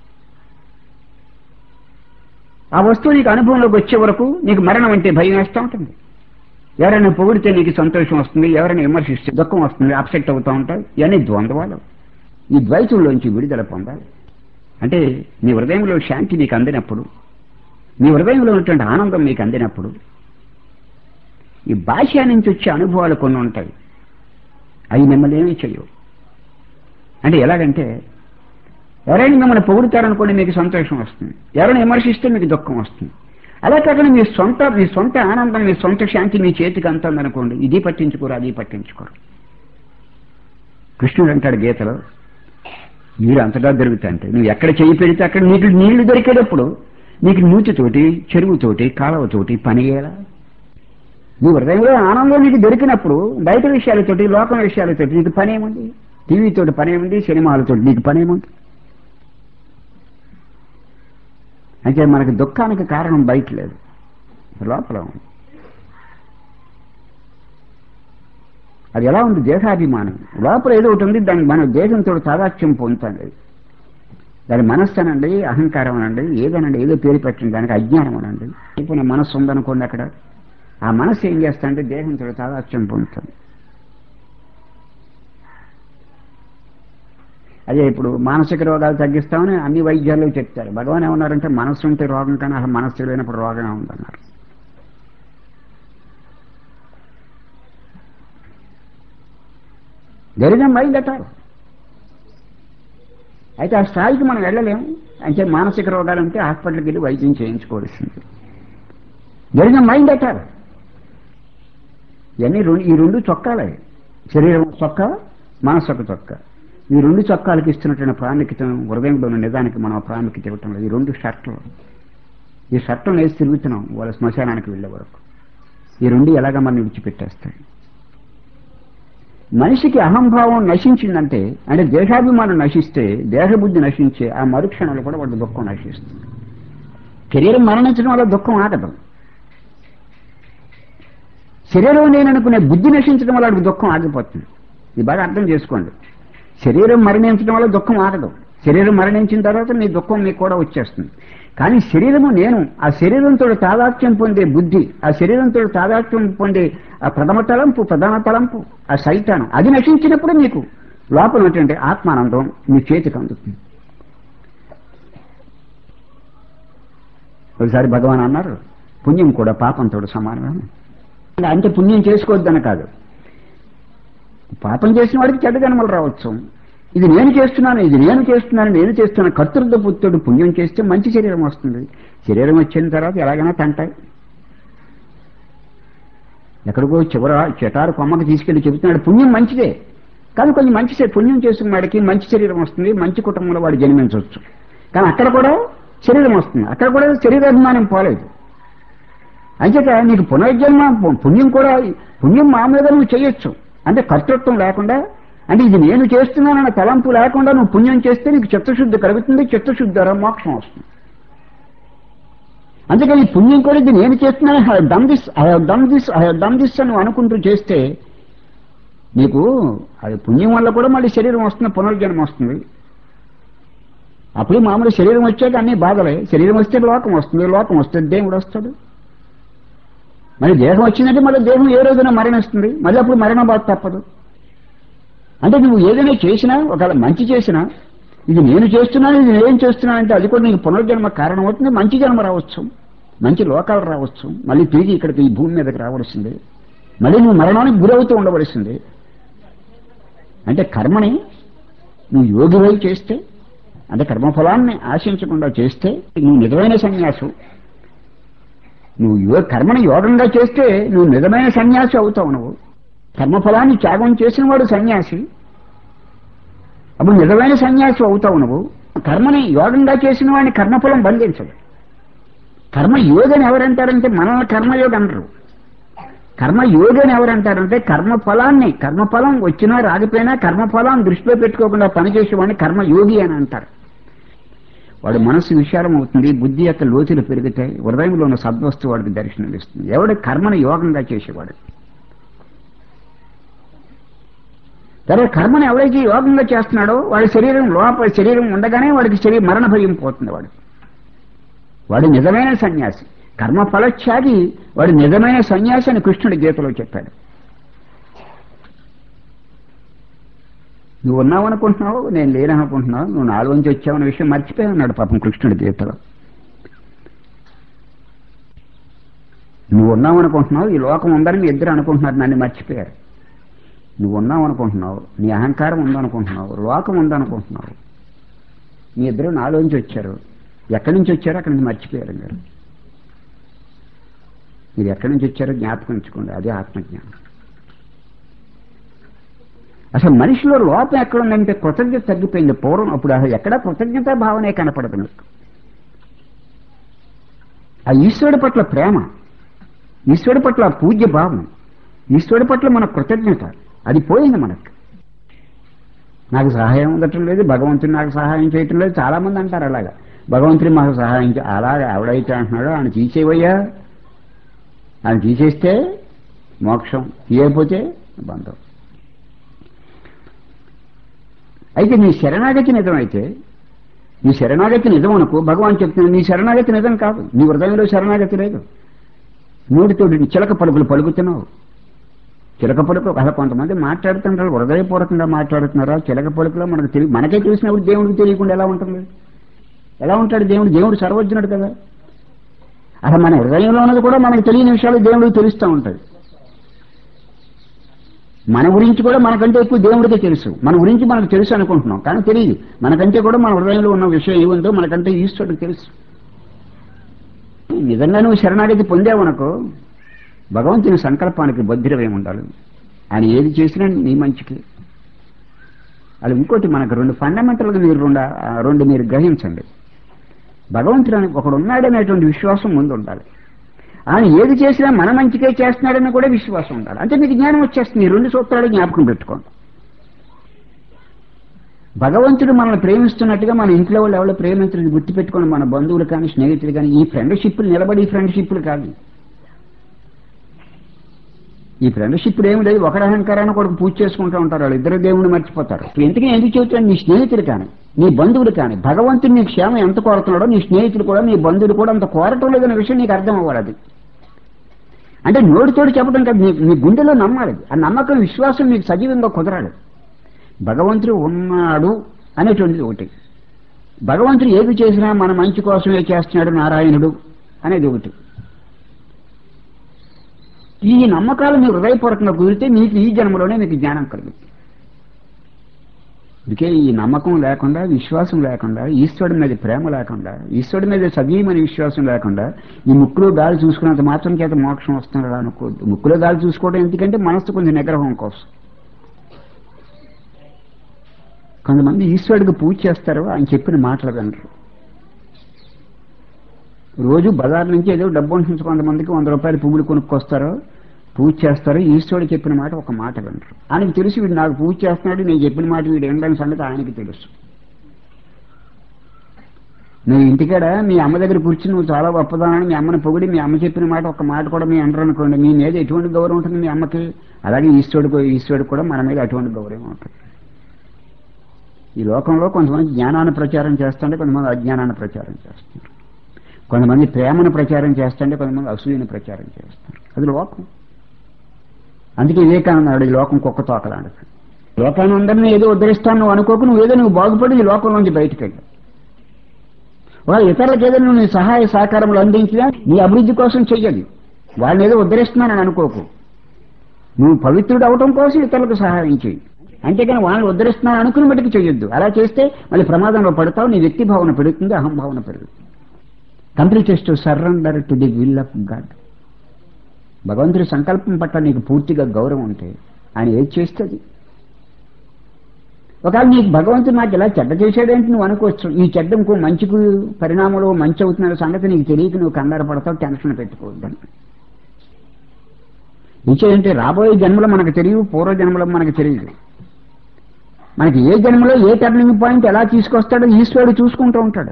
ఆ వస్తువు నీకు అనుభవంలోకి వచ్చే వరకు నీకు మరణం అంటే భయం వేస్తూ ఉంటుంది ఎవరైనా పొగిడితే నీకు సంతోషం వస్తుంది ఎవరైనా విమర్శిస్తే దుఃఖం వస్తుంది అప్సెట్ అవుతూ ఉంటాయి ఇవన్నీ ద్వంద్వాలు ఈ ద్వైతుల్లోంచి విడుదల పొందాలి అంటే నీ హృదయంలో శాంతి నీకు అందినప్పుడు నీ హృదయంలో ఉన్నటువంటి ఆనందం మీకు అందినప్పుడు ఈ భాష నుంచి వచ్చే అనుభవాలు కొన్ని ఉంటాయి అవి మిమ్మల్ని ఏమీ చెయ్యవు అంటే ఎలాగంటే ఎవరైనా మిమ్మల్ని పొగుడుతారనుకోండి మీకు సంతోషం వస్తుంది ఎవరైనా విమర్శిస్తే మీకు దుఃఖం వస్తుంది అలా కాకుండా మీ సొంత మీ సొంత ఆనందం మీ సొంత శాంతి మీ చేతికి అంతుందనుకోండి ఇది పట్టించుకోరు అది పట్టించుకోరు కృష్ణుడు అంటాడు గీతలో నీరు అంతటా దొరుకుతాయంటే నువ్వు ఎక్కడ చెయ్యి పెడితే అక్కడ నీకు నీళ్లు దొరికేటప్పుడు నీకు నూతితోటి చెరువుతోటి కాలువతోటి పని అయ్యేలా నీ హృదయంలో ఆనందం నీకు దొరికినప్పుడు బయట విషయాలతోటి లోకం విషయాలతోటి నీకు పనేముంది టీవీతోటి పనేముంది సినిమాలతోటి నీకు పనేముంది అంటే మనకి దుఃఖానికి కారణం బయట లేదు లోపల ఉంది అది ఎలా ఉంది దేహాభిమానం లోపల ఏదో ఒకటి ఉంది దాన్ని మన దేశంతో తాదాత్యం పొందుతుంది దాని మనస్సు అనండి అహంకారం అనండి ఏదనండి ఏదో పేరు పెట్టండి దానికి అజ్ఞానం అనండి ఇప్పుడు మనస్సు ఉందనుకోండి అక్కడ ఆ మనస్సు ఏం చేస్తానంటే దేహంతో తాదాత్యం పొందుతుంది అదే ఇప్పుడు మానసిక రోగాలు తగ్గిస్తామని అన్ని వైద్యాలు చెప్తారు భగవాన్ ఏమన్నారంటే మనస్సు ఉంటే రోగం కానీ అసలు మనస్సు లేనప్పుడు రోగమే ఉందన్నారు జరిగిన మైండ్ అటాల్ అయితే ఆ స్థాయికి మనం వెళ్ళలేము అంటే మానసిక రోగాలు ఉంటే హాస్పిటల్కి వెళ్ళి వైద్యం చేయించుకోవాల్సింది జరిగిన మైండ్ అటాల్ ఇవన్నీ రెండు ఈ రెండు చొక్కాలే శరీరం చొక్కా మనసు ఒక చొక్కా ఈ రెండు చొక్కాలకి ఇస్తున్నటువంటి ప్రాముఖ్యత హృదయంలో ఉన్న నిజానికి మనం ప్రాముఖ్యత ఇవ్వటం లేదు ఈ రెండు షర్ట్లు ఈ షర్ట్లు వేసి తిరుగుతున్నాం వాళ్ళ శ్మశానానికి వెళ్ళే వరకు ఈ రెండు ఎలాగ మనం విడిచిపెట్టేస్తాయి మనిషికి అహంభావం నశించిందంటే అంటే దేహాభిమానం నశిస్తే దేహబుద్ధి నశించే ఆ మరుక్షణంలో కూడా వాడి దుఃఖం నశిస్తుంది శరీరం మరణించడం వల్ల దుఃఖం ఆగదు శరీరం నేననుకునే బుద్ధి నశించడం వల్ల వాడికి దుఃఖం ఆగిపోతుంది ఇది బాగా అర్థం చేసుకోండి శరీరం మరణించడం వల్ల దుఃఖం ఆగదు శరీరం మరణించిన తర్వాత నీ దుఃఖం మీకు కూడా వచ్చేస్తుంది కానీ శరీరము నేను ఆ శరీరంతో తాదాత్యం పొందే బుద్ధి ఆ శరీరంతో తాదాత్యం పొందే ఆ ప్రథమ తలంపు ప్రధాన తలంపు ఆ సైతానం అది నశించినప్పుడు మీకు లోపల ఉన్నటువంటి ఆత్మానందం మీ చేతికి అందుతుంది ఒకసారి భగవాన్ అన్నారు పుణ్యం కూడా పాపంతో సమానమే అంటే పుణ్యం చేసుకోవద్దని కాదు పాపం చేసిన వాడికి చెడ్డ జన్మలు రావచ్చు ఇది నేను చేస్తున్నాను ఇది నేను చేస్తున్నాను నేను చేస్తున్నాను కర్తృత్వ పుత్రుడు పుణ్యం చేస్తే మంచి శరీరం వస్తుంది శరీరం వచ్చిన తర్వాత ఎలాగైనా తంటాయి ఎక్కడికో చివర చెటారు కొమ్మకి తీసుకెళ్లి చెబుతున్నాడు పుణ్యం మంచిదే కానీ కొంచెం మంచి శరీ- పుణ్యం చేసిన వాడికి మంచి శరీరం వస్తుంది మంచి కుటుంబంలో వాడు జన్మించవచ్చు కానీ అక్కడ కూడా శరీరం వస్తుంది అక్కడ కూడా శరీరాభిమానం పోలేదు అంచేత నీకు పునర్జన్మ పు- పుణ్యం కూడా పుణ్యం మామూలుగా నువ్వు చేయొచ్చు అంటే కర్తృత్వం లేకుండా అంటే ఇది నేను చేస్తున్నానన్న తలంపు లేకుండా నువ్వు పుణ్యం చేస్తే నీకు చిత్తశుద్ధి కలుగుతుంది చిత్తశుద్ధి ద్వారా మోక్షం వస్తుంది అందుకని ఈ పుణ్యం కూడా ఇది నేను చేస్తున్నాను I done this I done this I done this అని నువ్వు అనుకుంటూ చేస్తే నీకు అది పుణ్యం వల్ల కూడా మళ్ళీ శరీరం వస్తుంది పునర్జన్మ వస్తుంది అప్పుడు మామూలు శరీరం వచ్చాక అన్ని బాధలే శరీరం వస్తే లోకం వస్తుంది లోకం వస్తే దేవుడు వస్తాడు మరి దేహం వచ్చిందంటే మళ్ళీ దేహం ఏ రోజున మరణిస్తుంది మళ్ళీ అప్పుడు మరణ బాధ తప్పదు అంటే నువ్వు ఏదైనా చేసినా ఒకవేళ మంచి చేసినా ఇది నేను చేస్తున్నాను ఇది నేను చేస్తున్నాను అంటే అది కూడా నీకు పునర్జన్మ కారణం అవుతుంది మంచి జన్మ రావచ్చు మంచి లోకాలు రావచ్చు మళ్ళీ తిరిగి ఇక్కడికి ఈ భూమి మీదకి రావాల్సిందే మళ్ళీ నువ్వు మరణానికి గురవుతూ ఉండవలసిందే అంటే కర్మని నువ్వు యోగివై చేస్తే అంటే కర్మఫలాన్ని ఆశించకుండా చేస్తే నువ్వు నిజమైన సన్యాసు నువ్వు యో కర్మని యోగంగా చేస్తే నువ్వు నిజమైన సన్యాసి అవుతావు నువ్వు కర్మఫలాన్ని త్యాగం చేసిన వాడు సన్యాసి అప్పుడు నిజమైన సన్యాసి అవుతావు నువ్వు కర్మని యోగంగా చేసిన వాడిని కర్మఫలం బంధించదు కర్మయోగి అని ఎవరంటారంటే మనల్ని కర్మయోగి అనరు కర్మయోగి అని ఎవరంటారంటే కర్మ ఫలాన్ని కర్మఫలం వచ్చినా రాకపోయినా కర్మఫలాన్ని దృష్టిలో పెట్టుకోకుండా పనిచేసేవాడిని కర్మయోగి అని అంటారు వాడి మనసు విశాలం అవుతుంది బుద్ధి యొక్క లోతులు పెరుగుతాయి హృదయంలో ఉన్న సద్వస్తు వాడికి దర్శనం ఇస్తుంది ఎవడు కర్మను యోగంగా చేసేవాడు తర్వాత కర్మను ఎవరైతే యోగంగా చేస్తున్నాడో వాడి శరీరం లోపల శరీరం ఉండగానే వాడికి శరీరం మరణ భయం పోతుంది వాడు వాడు నిజమైన సన్యాసి కర్మ ఫలత్యాగి వాడు నిజమైన సన్యాసి అని కృష్ణుడి గీతలో చెప్పాడు నువ్వు ఉన్నావు అనుకుంటున్నావు నేను లేననుకుంటున్నావు నువ్వు నాలోంచి వచ్చావన్న విషయం మర్చిపోయి ఉన్నాడు పాపం కృష్ణుడి గీతలో నువ్వు ఉన్నావు అనుకుంటున్నావు ఈ లోకం ఉందని మీ ఇద్దరు అనుకుంటున్నారు నన్ను మర్చిపోయారు నువ్వు ఉన్నావు అనుకుంటున్నావు నీ అహంకారం ఉందనుకుంటున్నావు లోకం ఉందనుకుంటున్నావు మీ ఇద్దరు నాలోంచి వచ్చారు ఎక్కడి నుంచి వచ్చారో అక్కడి నుంచి మర్చిపోయారు మీరు మీరు ఎక్కడి నుంచి వచ్చారో జ్ఞాపకం ఉంచుకోండి అదే ఆత్మజ్ఞానం అసలు మనిషిలో లోపం ఎక్కడ ఉందంటే కృతజ్ఞత తగ్గిపోయింది పూర్వం అప్పుడు అసలు ఎక్కడా కృతజ్ఞత భావనే కనపడదు నాకు ఆ ఈశ్వరుడి పట్ల ప్రేమ ఈశ్వరుడి పట్ల పూజ్య భావం ఈశ్వరుడి పట్ల మన కృతజ్ఞత అది పోయింది మనకు నాకు సహాయం ఉండటం లేదు భగవంతుడు నాకు సహాయం చేయటం లేదు చాలా మంది అంటారు అలాగా భగవంతుడు మాకు సహాయం చే అలాగా ఎవడైతే అంటున్నాడో ఆయన తీసేవయ్యా ఆయన తీసేస్తే మోక్షం తీయకపోతే బంధం అయితే నీ శరణాగతి నిజమైతే నీ శరణాగతి నిజం అనుకో భగవాన్ చెప్తున్నాడు నీ శరణాగతి నిజం కాదు నీ హృదయంలో శరణాగతి లేదు నోటితోటి చిలక పలుకులు పలుకుతున్నావు చిలక పలుకు అసలు కొంతమంది మాట్లాడుతుంటారు హృదయపూర్వకంగా మాట్లాడుతున్నారా చిలక పలుకులో మనకు తెలియ మనకే తెలిసినప్పుడు దేవుడికి తెలియకుండా ఎలా ఉంటుంది ఎలా ఉంటాడు దేవుడు దేవుడు సర్వజ్ఞుడు కదా అసలు మన హృదయంలో ఉన్నది కూడా మనకు తెలియని విషయాలు దేవుడికి తెలుస్తూ ఉంటాయి మన గురించి కూడా మనకంటే ఎక్కువ దేవుడికే తెలుసు మన గురించి మనకు తెలుసు అనుకుంటున్నాం కానీ తెలియదు మనకంటే కూడా మన హృదయంలో ఉన్న విషయం ఏముందో మనకంటే ఈశ్వరుడికి తెలుసు నిజంగా నువ్వు శరణాగతి పొందావనుకో భగవంతుని సంకల్పానికి బద్ధిరమై ఉండాలి ఆయన ఏది చేసినా నీ మంచికి అది ఇంకోటి మనకు రెండు ఫండమెంటల్గా మీరు రెండు ఆ, రెండు మీరు గ్రహించండి భగవంతుడు అని ఒకడు ఉన్నాడనేటువంటి విశ్వాసం ముందు ఉండాలి ఆయన ఏది చేసినా మన మంచికే చేస్తున్నాడని కూడా విశ్వాసం ఉండాలి అంటే మీకు జ్ఞానం వచ్చేస్తుంది ఈ రెండు సూత్రాలు జ్ఞాపకం పెట్టుకోండి భగవంతుడు మనల్ని ప్రేమిస్తున్నట్టుగా మన ఇంట్లో వాళ్ళు ఎవరో ప్రేమించడం గుర్తుపెట్టుకోండి మన బంధువులు కానీ స్నేహితులు కానీ ఈ ఫ్రెండ్షిప్లు నిలబడి ఈ ఫ్రెండ్షిప్లు కాదు ఈ ఫ్రెండ్షిప్ ఏమి లేదు ఒకరి అహంకారాన్ని కొడుకు పూజ చేసుకుంటూ ఉంటారు వాళ్ళు ఇద్దరు దేవుడిని మర్చిపోతారు ఎందుకని ఎందుకు చెబుతాడు నీ స్నేహితులు కానీ నీ బంధువులు కానీ భగవంతుడు నీ క్షేమం ఎంత కోరుతున్నాడో నీ స్నేహితులు కూడా నీ బంధువులు కూడా అంత కోరటం లేదనే విషయం నీకు అర్థం అవ్వాలి అది అంటే నోటితోటి చెప్పడం కాదు నీ నీ గుండెలో నమ్మాలి ఆ నమ్మకం విశ్వాసం నీకు సజీవంగా కుదరాలి భగవంతుడు ఉన్నాడు అనేటువంటిది ఒకటి భగవంతుడు ఏది చేసినా మన మంచి కోసమే చేస్తున్నాడు నారాయణుడు అనేది ఒకటి ఈ నమ్మకాలు మీరు హృదయపూర్వకంగా కుదిరితే మీకు ఈ జన్మలోనే మీకు జ్ఞానం కలుగుతుంది అందుకే ఈ నమ్మకం లేకుండా విశ్వాసం లేకుండా ఈశ్వరుడి మీద ప్రేమ లేకుండా ఈశ్వరుడి మీద సజీవమైన విశ్వాసం లేకుండా ఈ ముక్కులో గాలి చూసుకున్నంత మాత్రం చేత మోక్షం వస్తుందా అనుకోవద్దు ముక్కులో గాలి చూసుకోవడం ఎందుకంటే మనసు కొంచెం నిగ్రహం కోసం కొంతమంది ఈశ్వరుడికి పూజ చేస్తారు ఆయన చెప్పిన మాటలు వినరు రోజు బజార్ నుంచి ఏదో డబ్బు ఉంటుంది కొంతమందికి వంద రూపాయలు పువ్వులు కొనుక్కొస్తారు పూజ చేస్తారు ఈశ్వరుడు చెప్పిన మాట ఒక మాట వినరు ఆయనకి తెలుసు వీడు నాకు పూజ చేస్తున్నాడు నేను చెప్పిన మాట వీడు వినడానికి సంగతి ఆయనకి తెలుసు నువ్వు ఇంటికాడ మీ అమ్మ దగ్గర కూర్చుని నువ్వు చాలా గొప్పదానని మీ అమ్మని పొగిడి మీ అమ్మ చెప్పిన మాట ఒక మాట కూడా మీ అంటారు అనుకోండి మీ మీద ఎటువంటి గౌరవం ఉంటుంది మీ అమ్మకి అలాగే ఈశ్వరుడు ఈశ్వరుడు కూడా మన మీద అటువంటి గౌరవం ఉంటుంది ఈ లోకంలో కొంతమంది జ్ఞానాన్ని ప్రచారం చేస్తుంటే కొంతమంది అజ్ఞానాన్ని ప్రచారం చేస్తున్నారు కొంతమంది ప్రేమను ప్రచారం చేస్తుంటే కొంతమంది అసూయని ప్రచారం చేస్తారు అది లోకం అందుకే వివేకానంద అన్నాడు, ఈ లోకం కుక్క తోకలాంటిది లోకానందరినీ ఏదో ఉద్ధరిస్తాను నువ్వు అనుకోకు నువ్వు ఏదో నువ్వు బాగుపడి ఈ లోకం నుంచి బయటకు వెళ్ళి ఒకవేళ ఇతరులకు ఏదో నువ్వు నీ సహాయ సహకారములు అందించినా నీ అభివృద్ధి కోసం చెయ్యాలి వాళ్ళని ఏదో ఉద్ధరిస్తున్నానని అనుకోకు నువ్వు పవిత్రుడు అవటం కోసం ఇతరులకు సహాయం చేయి అంతేకాని వాళ్ళని ఉద్ధరిస్తున్నాను అనుకుని మటుకు చెయ్యొద్దు అలా చేస్తే మళ్ళీ ప్రమాదంలో పడతావు నీ వ్యక్తి భావన పెరుగుతుంది అహంభావన పెరుగుతుంది complete to surrender to the will of God భగవంతుడి సంకల్పం పట్ల నీకు పూర్తిగా గౌరవం ఉంటే ఆయన ఏది చేస్తుంది ఒకవేళ నీకు భగవంతుడు నాకు ఇలా చెడ్డ చేశాడంటే నువ్వు అనుకోవచ్చు ఈ చెడ్డ ఇంకో మంచికు పరిణామంలో మంచి అవుతున్న సంగతి నీకు తెలియక నువ్వు కంగారు పడతావు టెన్షన్ పెట్టుకోవద్దని ఇంకేంటి రాబోయే జన్మలో మనకు తెలియదు పూర్వ జన్మలో మనకు తెలియదు మనకి ఏ జన్మలో ఏ టర్నింగ్ పాయింట్ ఎలా తీసుకొస్తాడో ఈశ్వరుడు చూసుకుంటూ ఉంటాడు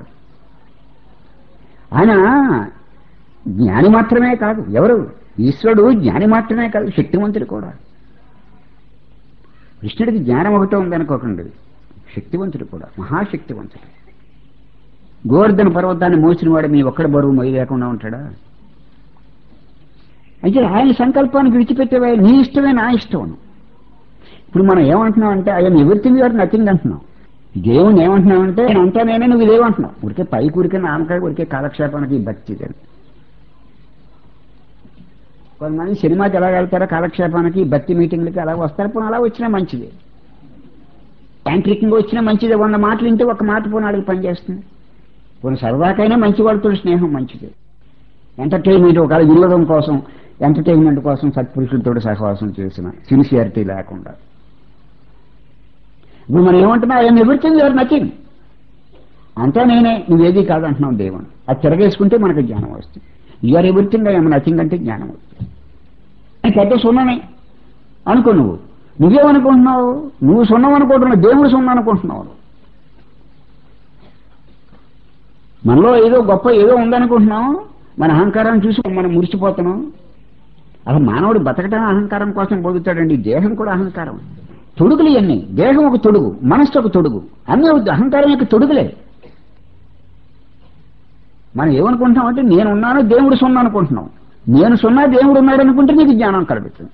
ఆయన జ్ఞాని మాత్రమే కాదు ఎవరు ఈశ్వరుడు జ్ఞాని మాత్రమే కాదు శక్తివంతుడు కూడా కృష్ణుడికి జ్ఞానం ఒకటే ఉందనుకోకండి శక్తివంతుడు కూడా మహాశక్తివంతుడు గోవర్ధన పర్వతాన్ని మోసిన వాడు మీ ఒక్కడ బరువు మొయ్యి లేకుండా ఉంటాడా అయితే ఆయన సంకల్పానికి విడిచిపెట్టేవా నీ ఇష్టమే నా ఇష్టం ఇప్పుడు మనం ఏమంటున్నాం అంటే ఆయన ఎవ్రీథింగ్ యూఆర్ నథింగ్ అంటున్నాం దేవుని ఏమంటున్నామంటే నేను అంతా నేనే నువ్వు ఇదేమంటున్నావు ఉరికే పైకి ఉరికే నామకాయ ఉరికే కాలక్షేపానికి భక్తి ఇది. కొంతమంది సినిమాకి ఎలా వెళ్తారో కాలక్షేపానికి భక్తి మీటింగ్లకి అలా వస్తారు పోనీ అలా వచ్చినా మంచిది యాంత్రికంగా వచ్చినా మంచిది వంద మాటలు వింటే ఒక మాట పోనీ అడిగి పనిచేస్తుంది కొన్ని సరదాకైనా మంచి వాళ్ళతో స్నేహం మంచిది ఎంటర్టైన్మెంట్ ఒకవేళ వినోదం కోసం ఎంటర్టైన్మెంట్ కోసం సత్పురుషులతో సహవాసం చేసిన సిన్సియారిటీ లేకుండా ఇప్పుడు మనం ఏమంటున్నాం ఆయన ఎవ్రీథింగ్ యువర్ నథింగ్ అంతా నేనే నువ్వేది కాదంటున్నావు దేవుని అది తిరగేసుకుంటే మనకు జ్ఞానం వస్తుంది యూఆర్ ఎవ్రీథింగ్ ఐఎమ్ నథింగ్ అంటే జ్ఞానం వస్తుంది పెద్ద సున్ననే అనుకో నువ్వు నువ్వేమనుకుంటున్నావు నువ్వు సున్నం అనుకుంటున్నావు దేవుడు సున్నం అనుకుంటున్నావు మనలో ఏదో గొప్ప ఏదో ఉందనుకుంటున్నాం మన అహంకారాన్ని చూసి మనం మురిసిపోతున్నాం అసలు మానవుడు బతకటం అహంకారం కోసం పొందుతాడండి దేహం కూడా అహంకారం తొడుగులు ఇవన్నీ దేహం ఒక తొడుగు మనస్సు ఒక తొడుగు అన్నీ ఒక అహంకారం యొక్క తొడుగులే మనం ఏమనుకుంటున్నాం అంటే నేను ఉన్నాను దేవుడు సున్నా అనుకుంటున్నాం నేను సున్నా దేవుడు ఉన్నాడు అనుకుంటే నీకు జ్ఞానం కలుగుతుంది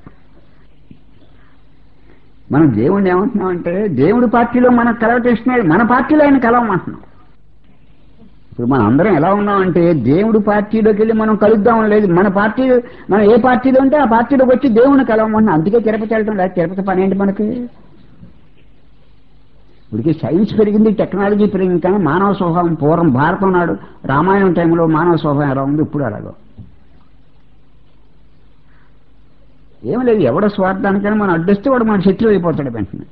మనం దేవుడిని ఏమంటున్నాం అంటే దేవుడి పార్టీలో మనకు కలవటేస్తున్నాడు మన పార్టీలో ఆయన కలవమంటున్నాం ఇప్పుడు మనం అందరం ఎలా ఉన్నామంటే దేవుడి పార్టీలోకి వెళ్ళి మనం కలుద్దాం లేదు మన పార్టీ మనం ఏ పార్టీలో ఉంటే ఆ పార్టీలోకి వచ్చి దేవుడిని కలవమంటున్నాం అందుకే తిరుపతి వెళ్ళటం లేదు తిరుపతి పని ఏంటి మనకి ఇప్పటికీ సైన్స్ పెరిగింది టెక్నాలజీ పెరిగింది కానీ మానవ స్వభావం పూర్వం భారతం నాడు రామాయణం టైంలో మానవ స్వభావం ఎలా ఉంది ఇప్పుడు అలాగో ఏం లేదు ఎవడ స్వార్థానికైనా మనం అడ్డిస్తే వాడు మన శత్రువు అయిపోతాడు వెంటనే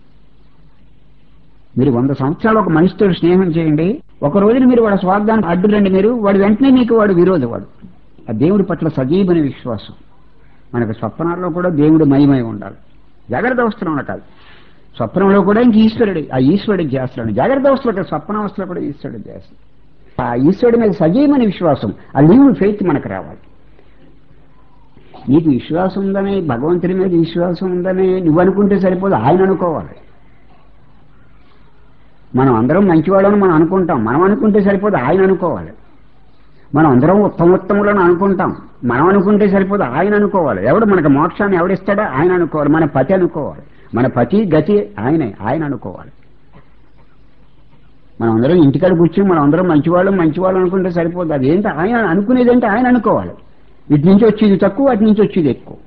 మీరు వంద సంవత్సరాలు ఒక మనిషితో స్నేహం చేయండి ఒక రోజున మీరు వాడి స్వార్థానికి అడ్డురండి మీరు వాడు వెంటనే మీకు వాడు విరోధి వాడు ఆ దేవుడి పట్ల సజీవని విశ్వాసం మనకు స్వప్నాల్లో కూడా దేవుడు మయమై ఉండాలి జాగ్రత్త అవసరంలో కాదు స్వప్నంలో కూడా ఇంక ఈశ్వరుడు ఆ ఈశ్వరుడికి చేస్తాడు జాగ్రత్త అవస్థలో కాదు స్వప్నావస్థలో కూడా ఈశ్వరుడు చేస్తాడు ఆ ఈశ్వరుడి మీద సజీవని విశ్వాసం ఆ లీవ్ ఫెయిత్ మనకు రావాలి నీకు విశ్వాసం ఉందని భగవంతుడి మీద విశ్వాసం ఉందని నువ్వు అనుకుంటే సరిపోదు ఆయన అనుకోవాలి మనం అందరం మంచివాళ్ళని మనం అనుకుంటాం మనం అనుకుంటే సరిపోదు ఆయన అనుకోవాలి మనం అందరం ఉత్తమోత్తములను అనుకుంటాం మనం అనుకుంటే సరిపోదు ఆయన అనుకోవాలి ఎవడు మనకు మోక్షాన్ని ఎవడిస్తాడో ఆయన అనుకోవాలి మన పతి అనుకోవాలి మన పతి గతి ఆయనే ఆయన అనుకోవాలి మనం అందరం ఇంటికాడ కూర్చొని మనం అందరం మంచివాళ్ళం మంచివాళ్ళం అనుకుంటే సరిపోదు అదేంటి ఆయన అనుకునేదంటే ఆయన అనుకోవాలి ఇటు నుంచి వచ్చేది తక్కువ అటు నుంచి వచ్చేది ఎక్కువ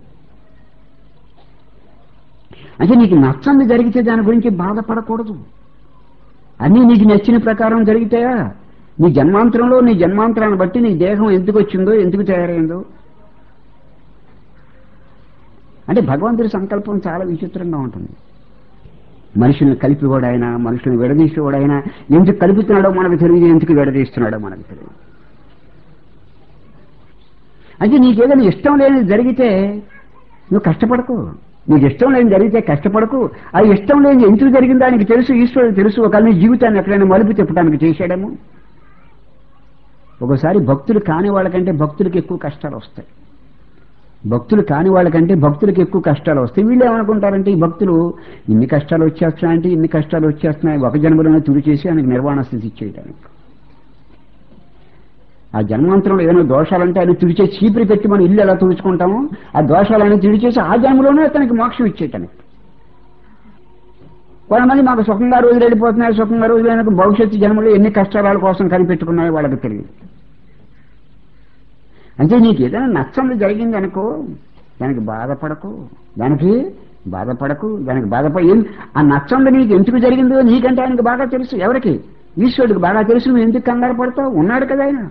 అంటే నీకు నచ్చంది జరిగితే దాని గురించి బాధపడకూడదు అన్నీ నీకు నచ్చిన ప్రకారం జరిగితాయా నీ జన్మాంతరంలో నీ జన్మాంతరాన్ని బట్టి నీ దేహం ఎందుకు వచ్చిందో ఎందుకు తయారైందో అంటే భగవంతుడి సంకల్పం చాలా విచిత్రంగా ఉంటుంది మనుషుల్ని కలిపివాడు ఆయన మనుషుల్ని విడదీసేవాడు ఆయన ఎందుకు కలుపుతున్నాడో మనకు తెలియదు ఎందుకు విడదీస్తున్నాడో మనకు తెలియదు అంటే నీకేదైనా ఇష్టం లేనిది జరిగితే నువ్వు కష్టపడకు నీకు ఇష్టం లేని జరిగితే కష్టపడకు ఆ ఇష్టం లేని ఎందుకు జరిగిందో ఆయనకి తెలుసు ఈశ్వరుడు తెలుసు ఒకవేళ నీ జీవితాన్ని ఎక్కడైనా మలుపు తిప్పడానికి చేశాడేమో ఒకసారి భక్తులు కాని వాళ్ళకంటే భక్తులకి ఎక్కువ కష్టాలు వస్తాయి భక్తులు కాని వాళ్ళకంటే భక్తులకి ఎక్కువ కష్టాలు వస్తాయి వీళ్ళు ఏమనుకుంటారంటే ఈ భక్తులు ఇన్ని కష్టాలు వచ్చేస్తున్నాయంటే ఇన్ని కష్టాలు వచ్చేస్తున్నాయి ఒక జన్మలోనే తుడి చేసి ఆయనకు నిర్వాణ స్థితి ఇచ్చేయడానికి ఆ జన్మాంతరంలో ఏదైనా దోషాలంటే ఆయన తుడిచే చీపురి పెట్టి మనం ఇల్లు ఎలా తుడుచుకుంటామో ఆ దోషాలని తుడిచేసి ఆ జన్మలోనే అతనికి మోక్షం ఇచ్చేయటానికి కొంతమంది మాకు సుఖంగా రోజులు వెళ్ళిపోతున్నాయి సుఖంగా రోజులు అయినాక భవిష్యత్తు జన్మలో ఎన్ని కష్టాల కోసం కనిపెట్టుకున్నాయో వాళ్ళకి తెలియదు అంటే నీకు ఏదైనా నచ్చంది జరిగింది అనుకో దానికి బాధపడకు దానికి బాధపడకు దానికి బాధపడి ఏం ఆ నచ్చంది నీకు ఎందుకు జరిగిందో నీకంటే ఆయనకు బాగా తెలుసు ఎవరికి ఈశ్వరుడికి బాగా తెలుసు నువ్వు ఎందుకు కంగారు పడతావు ఉన్నాడు కదా ఆయన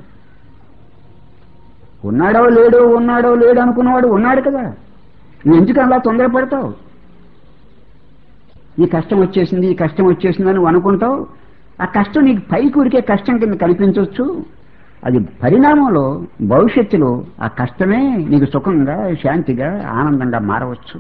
ఉన్నాడో లేడో ఉన్నాడో లేడో అనుకున్నవాడు ఉన్నాడు కదా నువ్వు ఎందుకు అలా తొందరపడతావు ఈ కష్టం వచ్చేసింది ఈ కష్టం వచ్చేసింది అని అనుకుంటావు ఆ కష్టం నీకు పైకి ఉరికే కష్టం కింద కనిపించవచ్చు అది పరిణామంలో భవిష్యత్తులో ఆ కష్టమే నీకు సుఖంగా శాంతిగా ఆనందంగా మారవచ్చు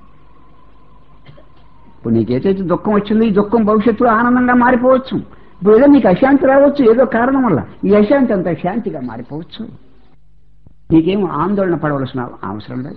ఇప్పుడు నీకు ఏదైతే దుఃఖం వచ్చిందో ఈ దుఃఖం భవిష్యత్తులో ఆనందంగా మారిపోవచ్చు ఇప్పుడు ఏదో నీకు అశాంతి రావచ్చు ఏదో కారణం వల్ల ఈ అశాంతి అంతా శాంతిగా మారిపోవచ్చు నీకేం ఆందోళన పడవలసిన అవసరం లేదు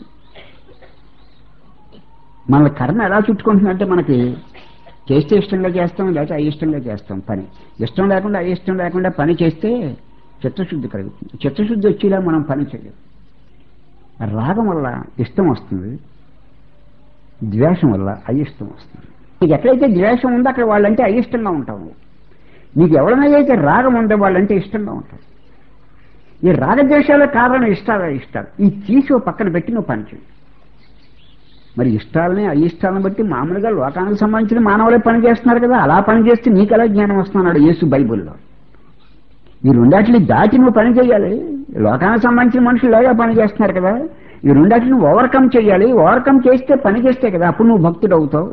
మన కర్మ ఎలా చుట్టుకుంటుందంటే మనకి చేస్తే ఇష్టంగా చేస్తాం లేకపోతే అయిష్టంగా చేస్తాం పని ఇష్టం లేకుండా అయిష్టం లేకుండా పని చేస్తే చిత్తశుద్ధి కలుగుతుంది చిత్తశుద్ధి వచ్చేలా మనం పని చేయాలి రాగం వల్ల ఇష్టం వస్తుంది ద్వేషం వల్ల అయిష్టం వస్తుంది నీకు ఎక్కడైతే ద్వేషం ఉందో అక్కడ వాళ్ళంటే అయిష్టంగా ఉంటావు నీకు ఎవరినైతే రాగం ఉందో వాళ్ళంటే ఇష్టంగా ఉంటావు ఈ రాగద్వేషాల కారణం ఇష్టాలు ఇష్టాలు ఈ తీసి ఓ పక్కన పెట్టి నువ్వు పని చేయి మరి ఇష్టాలని అయిష్టాలను బట్టి మామూలుగా లోకానికి సంబంధించిన మానవులే పని చేస్తున్నారు కదా అలా పని చేస్తే నీకు ఎలా జ్ఞానం వస్తున్నాడు యేసు బైబుల్లో ఈ రెండాటిని దాటి నువ్వు పని చేయాలి లోకానికి సంబంధించిన మనుషులు ఇలాగా పని చేస్తున్నారు కదా ఈ రెండాటిని ఓవర్కమ్ చేయాలి ఓవర్కమ్ చేస్తే పని చేస్తే కదా అప్పుడు నువ్వు భక్తుడు అవుతావు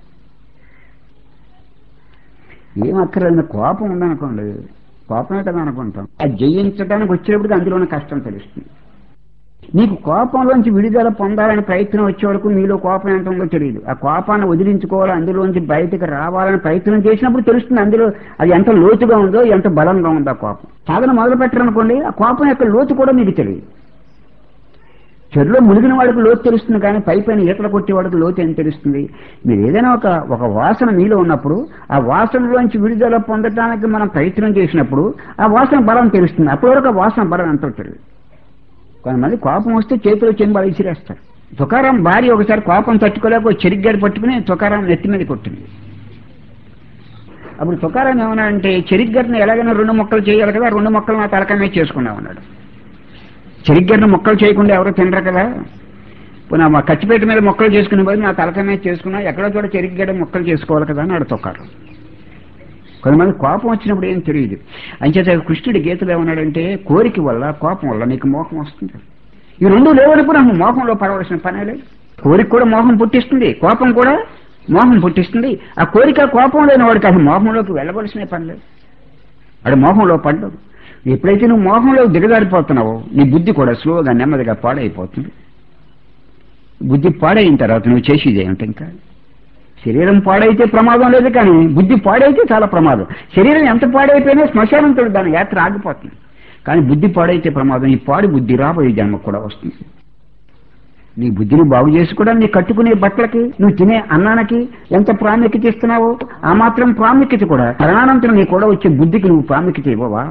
ఏం అక్కర్లేదు కోపం ఉందనుకోండి కోపమే కదా అనుకుంటాం అది జయించడానికి వచ్చేటప్పటికి అందులోనే కష్టం తెలుస్తుంది నీకు కోపంలోంచి విడుదల పొందాలని ప్రయత్నం వచ్చే వరకు నీలో కోపం ఎంత ఉందో తెలియదు ఆ కోపాన్ని వదిలించుకోవాలి అందులోంచి బయటకు రావాలని ప్రయత్నం చేసినప్పుడు తెలుస్తుంది అందులో అది ఎంత లోతుగా ఉందో ఎంత బలంగా ఉందో ఆ కోపం సాధన మొదలు పెట్టరనుకోండి ఆ కోపం యొక్క లోతు కూడా మీకు తెలియదు చెరులో మునిగిన వాడికి లోతు తెలుస్తుంది కానీ పై పైన ఈతలు కొట్టే వాడికి లోతు ఏం తెలుస్తుంది మీరు ఏదైనా ఒక ఒక వాసన మీలో ఉన్నప్పుడు ఆ వాసనలోంచి విడుదల పొందడానికి మనం ప్రయత్నం చేసినప్పుడు ఆ వాసన బలం తెలుస్తుంది అప్పటి వరకు ఆ వాసన బలం ఎంతో తెలియదు కొంతమంది కోపం వస్తే చేతిలో చెంబలు విసిరేస్తారు తుకారాం భార్య ఒకసారి కోపం తట్టుకోలేక ఒక చెరిగ్గాడు పట్టుకుని తుకారాం నెత్తి మీద కొట్టింది అప్పుడు తుకారాం ఏమన్నా అంటే చెరిగ్గడ్ని ఎలాగైనా రెండు మొక్కలు చేయాలి కదా రెండు మొక్కలు నా తలకాయ మీద చేసుకున్నాం అన్నాడు చెరిగ్గడ్ని మొక్కలు చేయకుండా ఎవరో తినరు కదా పోనీ మా కచ్చిపేట మీద మొక్కలు చేసుకునే బదులు నా తలకాయ మీద చేసుకున్నా ఎక్కడో చోట చెరిగ్గడ్డ మొక్కలు చేసుకోవాలి కదా అని అడుగుతారు కొంతమంది కోపం వచ్చినప్పుడు ఏం తెలియదు అంచేత కృష్ణుడి గీతలు ఏమన్నాడంటే కోరిక వల్ల కోపం వల్ల నీకు మోహం వస్తుంది ఈ రెండు లేవనప్పుడు నాకు మోహంలో పడవలసిన పనే లేదు కోరిక కూడా మోహం పుట్టిస్తుంది కోపం కూడా మోహం పుట్టిస్తుంది ఆ కోరిక కోపం లేని వాడికి అసలు మోహంలోకి వెళ్ళవలసిన పని లేదు వాడు మోహంలో పడ్డావు ఎప్పుడైతే నువ్వు మోహంలో దిగజారిపోతున్నావో నీ బుద్ధి కూడా స్లోగా నెమ్మదిగా పాడైపోతుంది బుద్ధి పాడైన తర్వాత నువ్వు చేసేది ఏమిటి ఇంకా శరీరం పాడైతే ప్రమాదం లేదు కానీ బుద్ధి పాడైతే చాలా ప్రమాదం శరీరం ఎంత పాడైపోయినా శ్మశానంతో దాని యాత్ర ఆగిపోతుంది కానీ బుద్ధి పాడైతే ప్రమాదం ఈ పాడి బుద్ధి రాబోయే జన్మకు కూడా వస్తుంది నీ బుద్ధిని బాగు చేసుకోవడం నీ కట్టుకునే బట్టలకి నువ్వు తినే అన్నానికి ఎంత ప్రాముఖ్యత ఇస్తున్నావో ఆ మాత్రం ప్రాముఖ్యత కూడా మరణానంతరం నీ కూడా వచ్చే బుద్ధికి నువ్వు ప్రాముఖ్యత ఇవ్వవా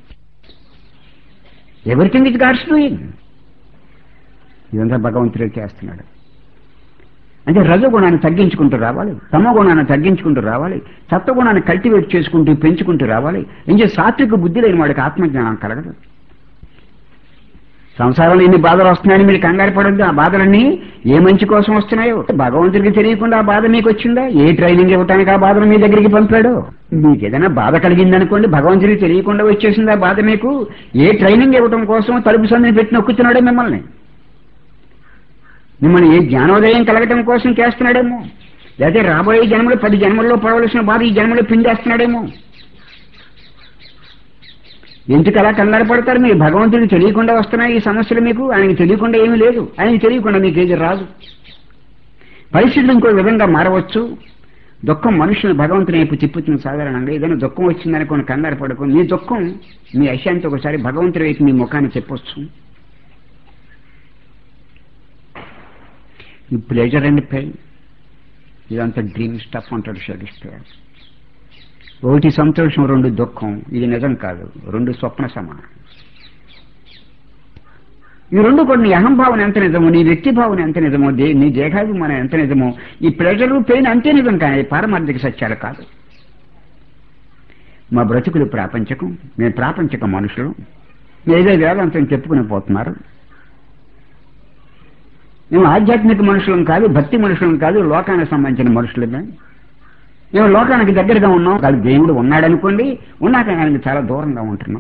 ఎవరికింగ్ ఇట్ గాడ్స్ డూయింగ్ ఇదంతా భగవంతుడే చేస్తున్నాడు అంటే రజగుణాన్ని తగ్గించుకుంటూ రావాలి తమ గుణాన్ని తగ్గించుకుంటూ రావాలి సత్వగుణాన్ని కల్టివేట్ చేసుకుంటూ పెంచుకుంటూ రావాలి ఇంకే సాత్విక బుద్ధి లేని వాడికి ఆత్మజ్ఞానం కలగదు సంసారంలో ఎన్ని బాధలు వస్తున్నాయని మీరు కంగారు పడద్దు ఆ బాధలన్నీ ఏ మంచి కోసం వస్తున్నాయో భగవంతుడికి తెలియకుండా ఆ బాధ మీకు వచ్చిందా ఏ ట్రైనింగ్ ఇవ్వటానికి ఆ బాధను మీ దగ్గరికి పంపాడు మీకు ఏదైనా బాధ కలిగిందనుకోండి భగవంతుడికి తెలియకుండా వచ్చేసింది ఆ బాధ మీకు ఏ ట్రైనింగ్ ఇవ్వటం కోసం తలుపు సందిని పెట్టి నొక్కుతున్నాడే మిమ్మల్ని మిమ్మల్ని ఏ జ్ఞానోదయం కలగటం కోసం చేస్తున్నాడేమో లేకపోతే రాబోయే జన్మలో పది జన్మల్లో పడవలసిన బాధ ఈ జన్మలో పిండేస్తున్నాడేమో ఎందుకు అలా కంగారు పడతారు మీరు భగవంతుడికి తెలియకుండా వస్తున్నాయి ఈ సమస్యలు మీకు ఆయనకి తెలియకుండా ఏమీ లేదు ఆయనకి తెలియకుండా మీకు ఏది రాదు పరిస్థితులు ఇంకో విధంగా మారవచ్చు దుఃఖం మనుషులను భగవంతుని వైపు తిప్పుతుంది సాధారణంగా ఏదైనా దుఃఖం వచ్చిందనుకోని కంగారు పడుకో మీ దుఃఖం మీ అశాంతి ఒకసారి భగవంతుడి వైపు మీ ముఖాన్ని చెప్పొచ్చు ఈ ప్లెజర్ అండ్ పెయిన్ ఇదంతా డ్రీమ్ స్టఫ్ అంటాడు షేక్స్పియర్ ఒకటి సంతోషం రెండు దుఃఖం ఇది నిజం కాదు రెండు స్వప్న సమానం ఈ రెండు కూడా నీ అహంభావన ఎంత నిజమో నీ వ్యక్తి భావన ఎంత నిజమో దే నీ దేహాభిమానం ఎంత నిజమో ఈ ప్లెజర్ పెయిన్ అంతే నిజం కానీ పారమార్థిక సత్యాలు కాదు మా బ్రతుకులు ప్రాపంచకం మేము ప్రాపంచక మనుషులు ఏదో వేదాంతం చెప్పుకుని పోతున్నారు మేము ఆధ్యాత్మిక మనుషులం కాదు భక్తి మనుషులం కాదు లోకానికి సంబంధించిన మనుషులమే మేము లోకానికి దగ్గరగా ఉన్నాం కాదు దేవుడు ఉన్నాడనుకోండి ఉన్నాక ఆయనకి చాలా దూరంగా ఉంటున్నాం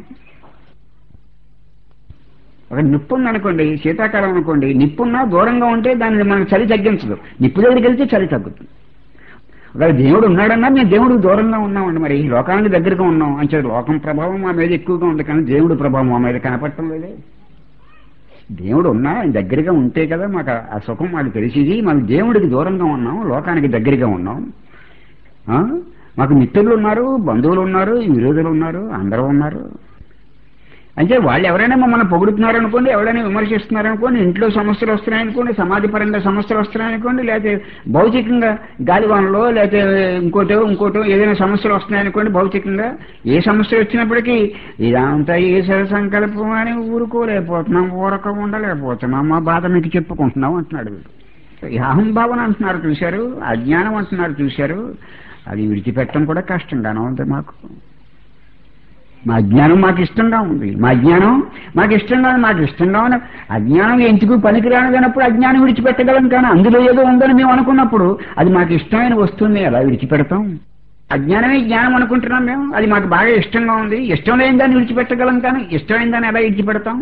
ఒక నిప్పు ఉందనుకోండి శీతాకాలం అనుకోండి నిప్పున్నా దూరంగా ఉంటే దాన్ని మనకు చలి తగ్గించదు నిప్పు దగ్గరికి వెళ్తే చలి తగ్గుతుంది ఒకవేళ దేవుడు ఉన్నాడన్నా మేము దేవుడికి దూరంగా ఉన్నామండి మరి లోకానికి దగ్గరగా ఉన్నాం అంటే లోకం ప్రభావం మా మీద ఎక్కువగా ఉంది కానీ దేవుడి ప్రభావం మా మీద కనపడటం లేదే దేవుడు ఉన్నా ఆయన దగ్గరగా ఉంటే కదా మాకు ఆ- ఆ సుఖం మాకు తెలిసేది మనం దేవుడికి దూరంగా ఉన్నాం లోకానికి దగ్గరగా ఉన్నాం ఆ? మాకు మిత్రులు ఉన్నారు బంధువులు ఉన్నారు విరోధులు ఉన్నారు అందరూ ఉన్నారు అంటే వాళ్ళు ఎవరైనా మమ్మల్ని పొగుడుతున్నారు అనుకోండి ఎవరైనా విమర్శిస్తున్నారు అనుకోండి ఇంట్లో సమస్యలు వస్తున్నాయనుకోండి సమాజపరంగా సమస్యలు వస్తున్నాయనుకోండి లేకపోతే భౌతికంగా గాలివానలో లేకపోతే ఇంకోటో ఇంకోటో ఏదైనా సమస్యలు వస్తున్నాయనుకోండి భౌతికంగా ఏ సమస్య వచ్చినప్పటికీ ఇదంతా ఈశ్వర సంకల్పం అని ఊరుకోలేకపోతున్నాం ఊరక ఉండలేకపోతున్నాం మా బాధ మీకు చెప్పుకుంటున్నాం అంటున్నాడు వీడు. ఈ అహంభావన అంటున్నారు చూశారు అజ్ఞానం అంటున్నారు చూశారు అది విడిచిపెట్టడం కూడా కష్టంగానే ఉంది మాకు మా అజ్ఞానం మాకు ఇష్టంగా ఉంది మా అజ్ఞానం మాకు ఇష్టంగా ఉంది మాకు ఇష్టంగా ఉన్న అజ్ఞానం ఎందుకు పనికిరానిదన్నప్పుడు అజ్ఞానం విడిచిపెట్టగలం కానీ అందులో ఏదో ఉందని మేము అనుకున్నప్పుడు అది మాకు ఇష్టమైన వస్తుంది ఎలా విడిచిపెడతాం అజ్ఞానమే జ్ఞానం అనుకుంటున్నాం మేము అది మాకు బాగా ఇష్టంగా ఉంది ఇష్టం లేని దాన్ని విడిచిపెట్టగలం కానీ ఇష్టమైన దాన్ని ఎలా విడిచిపెడతాం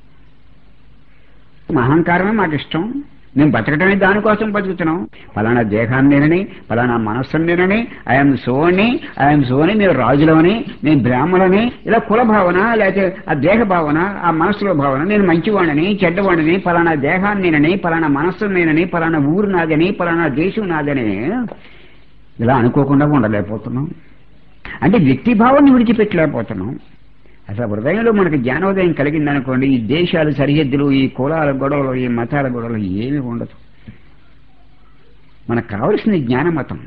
మా అహంకారమే మాకు ఇష్టం మేము బతకటమే దానికోసం బతుకుతున్నాం ఫలానా దేహాన్ని నేనని ఫలానా మనస్సుని నేనని ఐఎమ్ సోని ఐఎమ్ సోని మేము రాజులమని మేము బ్రాహ్మణని ఇలా కుల భావన లేకపోతే ఆ దేహ భావన ఆ మనస్సులో భావన నేను మంచివాడిని చెడ్డవాడిని ఫలానా దేహాన్ని నేనని ఫలానా మనస్సు నేనని ఫలానా ఊరు నాదని ఫలానా దేశం నాదని ఇలా అనుకోకుండా ఉండలేకపోతున్నాం అంటే వ్యక్తి భావాన్ని విడిచిపెట్టలేకపోతున్నాం అసలు హృదయంలో మనకి జ్ఞానోదయం కలిగిందనుకోండి ఈ దేశాలు సరిహద్దులు ఈ కులాల గొడవలు ఈ మతాల గొడవలు ఏమీ ఉండదు మనకు కావలసింది జ్ఞాన మతం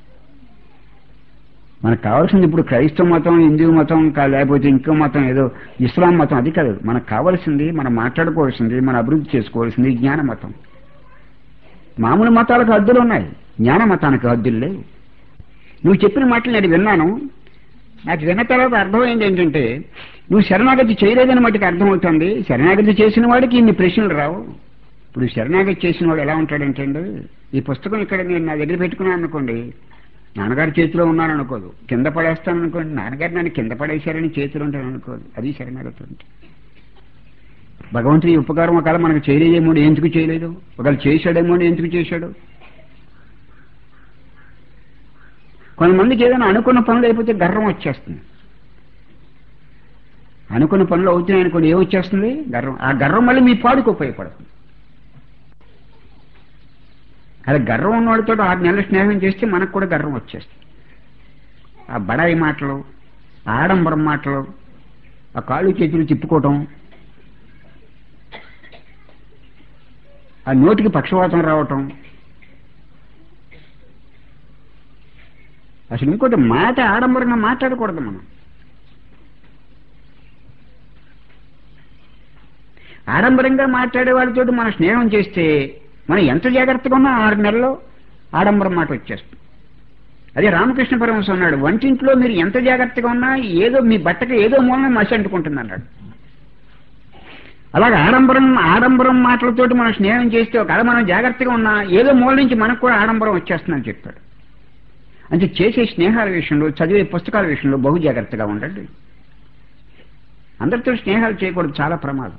మనకు కావాల్సింది ఇప్పుడు క్రైస్తవ మతం హిందూ మతం కా- లేకపోతే ఇంకో మతం ఏదో ఇస్లాం మతం అది కాదు మనకు కావాల్సింది మనం మాట్లాడుకోవాల్సింది మనం అభివృద్ధి చేసుకోవాల్సింది జ్ఞాన మతం మామూలు మతాలకు హద్దులు ఉన్నాయి జ్ఞాన మతానికి హద్దులు లేవు నువ్వు చెప్పిన మాటలు నేను విన్నాను నాకు విన్న తర్వాత అర్థమైంది ఏంటంటే నువ్వు శరణాగతి చేయలేదని మటుకు అర్థమవుతుంది శరణాగతి చేసిన వాడికి ఇన్ని ప్రశ్నలు రావు ఇప్పుడు శరణాగతి చేసిన వాడు ఎలా ఉంటాడంటే అండి ఈ పుస్తకం ఇక్కడ నేను నా దగ్గర పెట్టుకున్నాను అనుకోండి నాన్నగారి చేతిలో ఉన్నాను అనుకోదు కింద పడేస్తాను అనుకోండి నాన్నగారు నన్ను కింద పడేశారని చేతిలో ఉంటాను అనుకోదు అది శరణాగతి అంటే భగవంతుడి ఉపకారం ఒకవేళ మనకు చేయలేదేమో ఎందుకు చేయలేదు ఒకవేళ చేశాడేమో ఎందుకు చేశాడు కొంతమందికి ఏదైనా అనుకున్న పనులు అయిపోతే గర్వం వచ్చేస్తుంది అనుకున్న పనులు అవుతున్నాయి అనుకోండి ఏమొచ్చేస్తుంది గర్వం ఆ గర్వం మళ్ళీ మీ పాడుకు ఉపయోగపడుతుంది అదే గర్వం ఉన్నవాడితో ఆరు నెలలు స్నేహం చేస్తే మనకు కూడా గర్వం వచ్చేస్తుంది ఆ బడాయి మాటలు ఆ ఆడంబరం మాటలు ఆ కాళ్ళు చేతులు తిప్పుకోవటం ఆ నోటికి పక్షవాతం రావటం అసలు ఇంకోటి మాట ఆడంబరంగా మాట్లాడకూడదు మనం ఆడంబరంగా మాట్లాడే వాళ్ళతో మనం స్నేహం చేస్తే మనం ఎంత జాగ్రత్తగా ఉన్నా ఆరు నెలల్లో ఆడంబరం మాట వచ్చేస్తుంది అదే రామకృష్ణ పరమహంస అన్నాడు వంటింట్లో మీరు ఎంత జాగ్రత్తగా ఉన్నా ఏదో మీ బట్టకి ఏదో మూలన మసి అంటుకుంటుంది అన్నాడు అలాగే ఆడంబరం ఆడంబరం మాటలతోటి మనం స్నేహం చేస్తే ఒకవేళ మనం జాగ్రత్తగా ఉన్నా ఏదో మూల నుంచి మనకు కూడా ఆడంబరం వచ్చేస్తుందని చెప్పాడు అంటే చేసే స్నేహాల విషయంలో చదివే పుస్తకాల విషయంలో బహు జాగ్రత్తగా ఉండండి అందరితో స్నేహాలు చేయకూడదు చాలా ప్రమాదం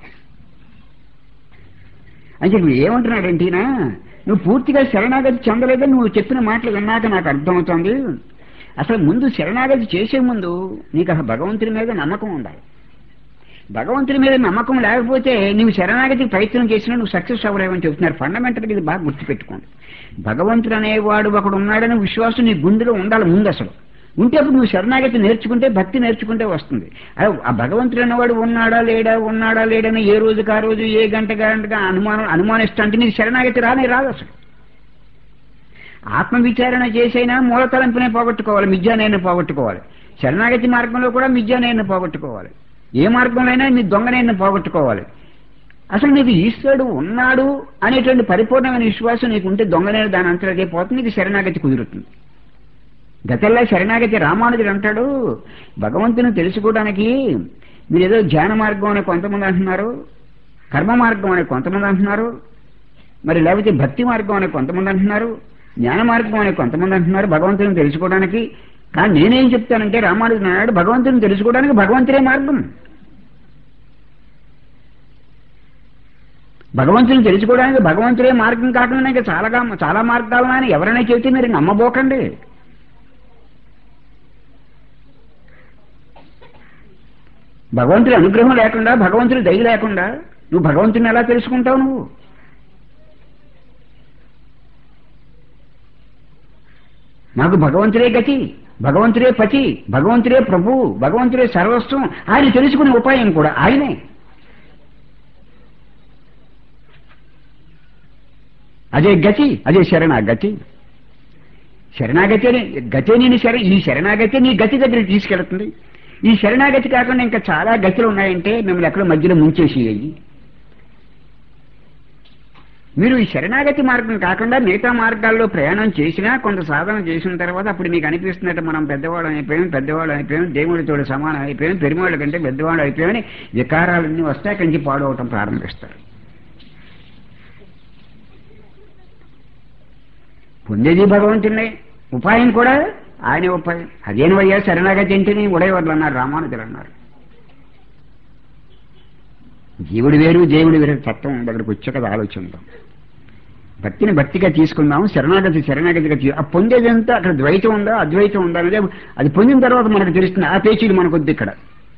అంటే నువ్వు ఏమంటున్నాడంటేనా నువ్వు పూర్తిగా శరణాగతి చెందలేదని నువ్వు చెప్పిన మాటలు విన్నాక నాకు అర్థమవుతోంది అసలు ముందు శరణాగతి చేసే ముందు నీకు అసలు భగవంతుని మీద నమ్మకం ఉండాలి భగవంతుని మీద నమ్మకం లేకపోతే నువ్వు శరణాగతి ప్రయత్నం చేసినా నువ్వు సక్సెస్ అవ్వలేవని చెప్తున్నారు ఫండమెంటల్గా ఇది బాగా గుర్తుపెట్టుకోండి భగవంతుడు అనేవాడు ఒకడు ఉన్నాడనే విశ్వాసం నీ గుండెలో ఉండాలి ముందు అసలు ఉంటే అప్పుడు నువ్వు శరణాగతి నేర్చుకుంటే భక్తి నేర్చుకుంటే వస్తుంది అదే ఆ భగవంతుడు అనేవాడు ఉన్నాడా లేడా ఉన్నాడా లేడని ఏ రోజుకి ఆ రోజు ఏ గంట గంటగా అనుమానం అనుమానిస్తా అంటే నీకు శరణాగతి రానే రాదు అసలు ఆత్మ విచారణ చేసైనా మూలతలంపునే పోగొట్టుకోవాలి మిథ్యానేను పోగొట్టుకోవాలి శరణాగతి మార్గంలో కూడా మిథ్యానేను పోగొట్టుకోవాలి ఏ మార్గంలోనైనా మీ దొంగనేను పోగొట్టుకోవాలి అసలు నీకు ఈశ్వరుడు ఉన్నాడు అనేటువంటి పరిపూర్ణమైన విశ్వాసం నీకు ఉంటే దొంగనేను దాని అంతలోకే పోతుంది నీకు శరణాగతి కుదురుతుంది గతంలో శరణాగతి రామానుజుడు అంటాడు భగవంతుని తెలుసుకోవడానికి మీరు ఏదో ధ్యాన మార్గం అని కొంతమంది అంటున్నారు కర్మ మార్గం అని కొంతమంది అంటున్నారు మరి లేకపోతే భక్తి మార్గం అని కొంతమంది అంటున్నారు జ్ఞాన మార్గం అని కొంతమంది అంటున్నారు భగవంతుని తెలుసుకోవడానికి కానీ నేనేం చెప్తానంటే రామానుజుడు అన్నాడు భగవంతుని తెలుసుకోవడానికి భగవంతుడే మార్గం భగవంతుని తెలుసుకోవడానికి భగవంతుడే మార్గం కాకుండా ఇంకా చాలా చాలా మార్గాలు అని ఎవరైనా చెబితే మీరు నమ్మబోకండి భగవంతుడి అనుగ్రహం లేకుండా భగవంతుడి దయ లేకుండా నువ్వు భగవంతుని ఎలా తెలుసుకుంటావు నువ్వు నాకు భగవంతుడే గతి భగవంతుడే పతి భగవంతుడే ప్రభు భగవంతుడే సర్వస్వం ఆయన తెలుసుకునే ఉపాయం కూడా ఆయనే అదే గతి అదే శరణాగతి శరణాగతి గతే నేను శర ఈ శరణాగతి నీ గతి దగ్గరికి తీసుకెళ్తుంది ఈ శరణాగతి కాకుండా ఇంకా చాలా గతులు ఉన్నాయంటే మిమ్మల్ని ఎక్కడో మధ్యలో ముంచేసేయాయి మీరు ఈ శరణాగతి మార్గం కాకుండా మిగతా మార్గాల్లో ప్రయాణం చేసినా కొంత సాధన చేసిన తర్వాత అప్పుడు మీకు అనిపిస్తున్నట్టు మనం పెద్దవాళ్ళం అయిపోయాం పెద్దవాళ్ళు అయిపోయాం దేవుడితో సమానం అయిపోయాం పెరుమాళ్ళ కంటే పెద్దవాళ్ళు అయిపోయామని వికారాలన్నీ వస్తే అక్కడి నుంచి పాడవటం ప్రారంభిస్తారు పొందేది భగవంతుడే ఉపాయం కూడా ఆయనే ఉపాయం అదేనవయ్యా శరణాగతి ఏంటని ఉడయవర్లు అన్నారు రామానుజులు అన్నారు జీవుడు వేరు దేవుడు వేరు తత్వం దగ్గరకు వచ్చే కదా ఆలోచిద్దాం భక్తిని భక్తిగా తీసుకుందాం శరణాగతి శరణాగతిగా తీ- ఆ పొందేదంతా అక్కడ ద్వైతం ఉందా అద్వైతం ఉందా అనేది అది పొందిన తర్వాత మనకు తెలుస్తుంది ఆ పేచీలు మనకు వద్దు ఇక్కడ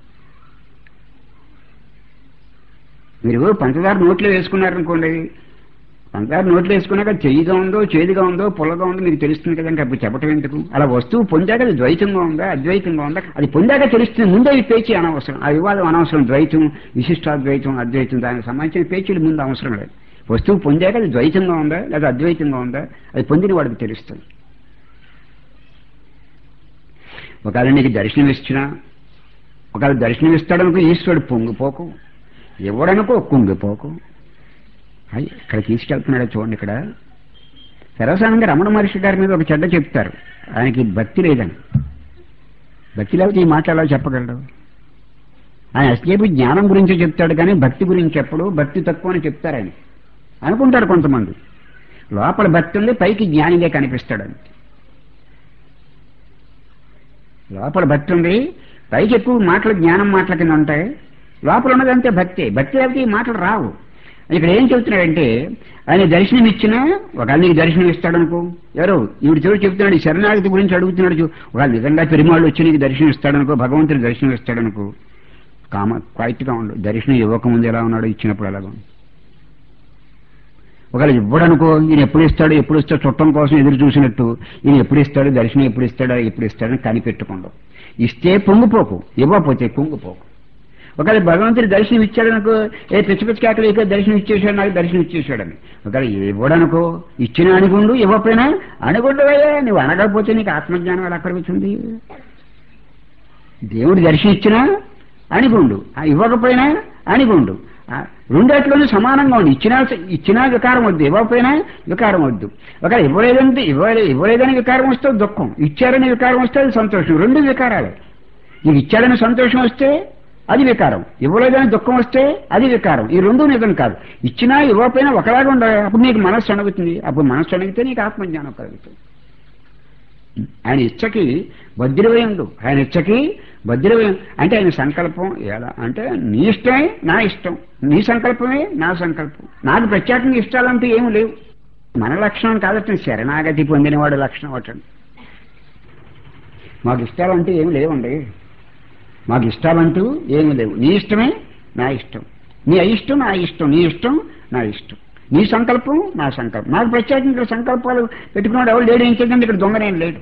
మీరు పంచదార నోట్లో వేసుకున్నారనుకోండి పంచదార నోట్లో వేసుకున్నాక చెయ్యిగా ఉందో చేదుగా ఉందో పుల్లగా ఉందో మీకు తెలుస్తుంది కదా ఇంకా అప్పుడు చెప్పటం ఎందుకు అలా వస్తువు పొందాక అది ద్వైతంగా ఉందా అద్వైతంగా ఉందా అది పొందాక తెలుస్తుంది ముందే ఈ పేచీ అనవసరం ఆ వివాదం అనవసరం ద్వైతం విశిష్టాద్వైతం అద్వైతం దానికి సంబంధించిన పేచీలు ముందు అవసరం లేదు వస్తువు పొందాక అది ద్వైతంగా ఉందా లేదా అద్వైతంగా ఉందా అది పొందిన వాడికి తెలుస్తుంది ఒకవేళ నీకు దర్శనం ఇచ్చినా ఒకవేళ దర్శనం ఇస్తాడనుకో ఈశ్వరుడు పొంగిపోకు ఇవ్వడనుకో కుంగిపోకు అయ్యి ఇక్కడ తీసుకెళ్తున్నాడో చూడండి ఇక్కడ సర్వసాధారణంగా రమణ మహర్షి గారి మీద ఒక చెడ్డ చెప్తారు ఆయనకి భక్తి లేదని భక్తి లేకపోతే ఈ మాట ఎలా చెప్పగలడు ఆయన అసలేపు జ్ఞానం గురించి చెప్తాడు కానీ భక్తి గురించి చెప్పడు భక్తి తక్కువ అని చెప్తారు ఆయన అనుకుంటారు కొంతమంది లోపల భక్తి ఉంది పైకి జ్ఞానిగా కనిపిస్తాడని లోపల భక్తి ఉంది పైకి ఎక్కువ మాటలు జ్ఞానం మాటల కింద ఉంటాయి లోపల ఉన్నదంతే భక్తి భక్తి లేకపోతే ఈ మాటలు రావు ఇక్కడ ఏం చెబుతున్నాడంటే ఆయన దర్శనం ఇచ్చినా ఒకవేళ నీకు దర్శనం ఇస్తాడనుకో ఎవరు ఈవిడ చూడు చెప్తున్నాడు ఈ శరణాగతి గురించి అడుగుతున్నాడు చూ ఒకవేళ నిజంగా పెరుమాళ్ళు వచ్చి నీకు దర్శనం ఇస్తాడనుకో భగవంతుడు దర్శనం ఇస్తాడనుకో కామ క్వైట్గా ఉండు దర్శనం ఇవ్వకముందు ఎలా ఉన్నాడో ఇచ్చినప్పుడు ఎలాగో ఒకవేళ ఇవ్వడనుకో ఈయన ఎప్పుడు ఇస్తాడు ఎప్పుడు ఇస్తాడు చుట్టం కోసం ఎదురు చూసినట్టు ఈయన ఎప్పుడు ఇస్తాడు దర్శనం ఎప్పుడు ఇస్తాడో ఎప్పుడు ఇస్తాడని కనిపెట్టుకోండు ఇస్తే పొంగిపోకు ఇవ్వకపోతే కుంగిపోకు ఒకవేళ భగవంతుడి దర్శనం ఇచ్చాడనుకో ఏ పిచ్చి పిచ్చి కేకలు దర్శనం ఇచ్చేసాడు నాకు దర్శనం ఇచ్చేసాడని ఒకవేళ ఇవ్వడనుకో ఇచ్చిన అణిగుండు ఇవ్వకపోయినా అణిగుండవయ్యా నువ్వు అనకపోతే నీకు ఆత్మజ్ఞానం ఎలా కలుగుతుంది దేవుడు దర్శనం ఇచ్చినా అణిగుండు ఆ ఇవ్వకపోయినా అణిగుండు ఆ రెండేట్లోనూ సమానంగా ఉంది ఇచ్చినా ఇచ్చినా వికారం వద్దు ఇవ్వకపోయినా వికారం వద్దు ఒకవేళ ఇవ్వలేదంటే ఇవ్వలే ఇవ్వలేదని వికారం వస్తే దుఃఖం ఇచ్చారని వికారం వస్తే అది సంతోషం రెండు వికారాలే నీకు ఇచ్చాడని సంతోషం వస్తే అది వికారం ఇవ్వలేదని దుఃఖం వస్తే అది వికారం ఈ రెండు నిజం కాదు ఇచ్చినా ఇవ్వకపోయినా ఒకలాగా ఉండాలి అప్పుడు నీకు మనస్సు అణుగుతుంది అప్పుడు మనస్సు అణిగితే నీకు ఆత్మజ్ఞానం కలుగుతుంది ఆయన ఇచ్చకి బద్రివై ఉండు ఆయన ఇచ్చకి బద్రివై అంటే ఆయన సంకల్పం ఎలా అంటే నీ ఇష్టమే నా ఇష్టం నీ సంకల్పమే నా సంకల్పం నాకు ప్రత్యేకంగా ఇష్టాలంటూ ఏమి లేవు మన లక్షణం కాదట శరణాగతి పొందినవాడు లక్షణం అటండి మాకు ఇష్టాలంటూ ఏమి లేవండి మాకు ఇష్టాలంటూ ఏమీ లేవు నీ ఇష్టమే నా ఇష్టం నీ అయిష్టం నా ఇష్టం నీ ఇష్టం నా ఇష్టం నీ సంకల్పం నా సంకల్పం నాకు ప్రత్యేకంగా ఇక్కడ సంకల్పాలు పెట్టుకున్నాడు ఎవరు లేడు ఏం చేద్దండి ఇక్కడ దొంగనేం లేడు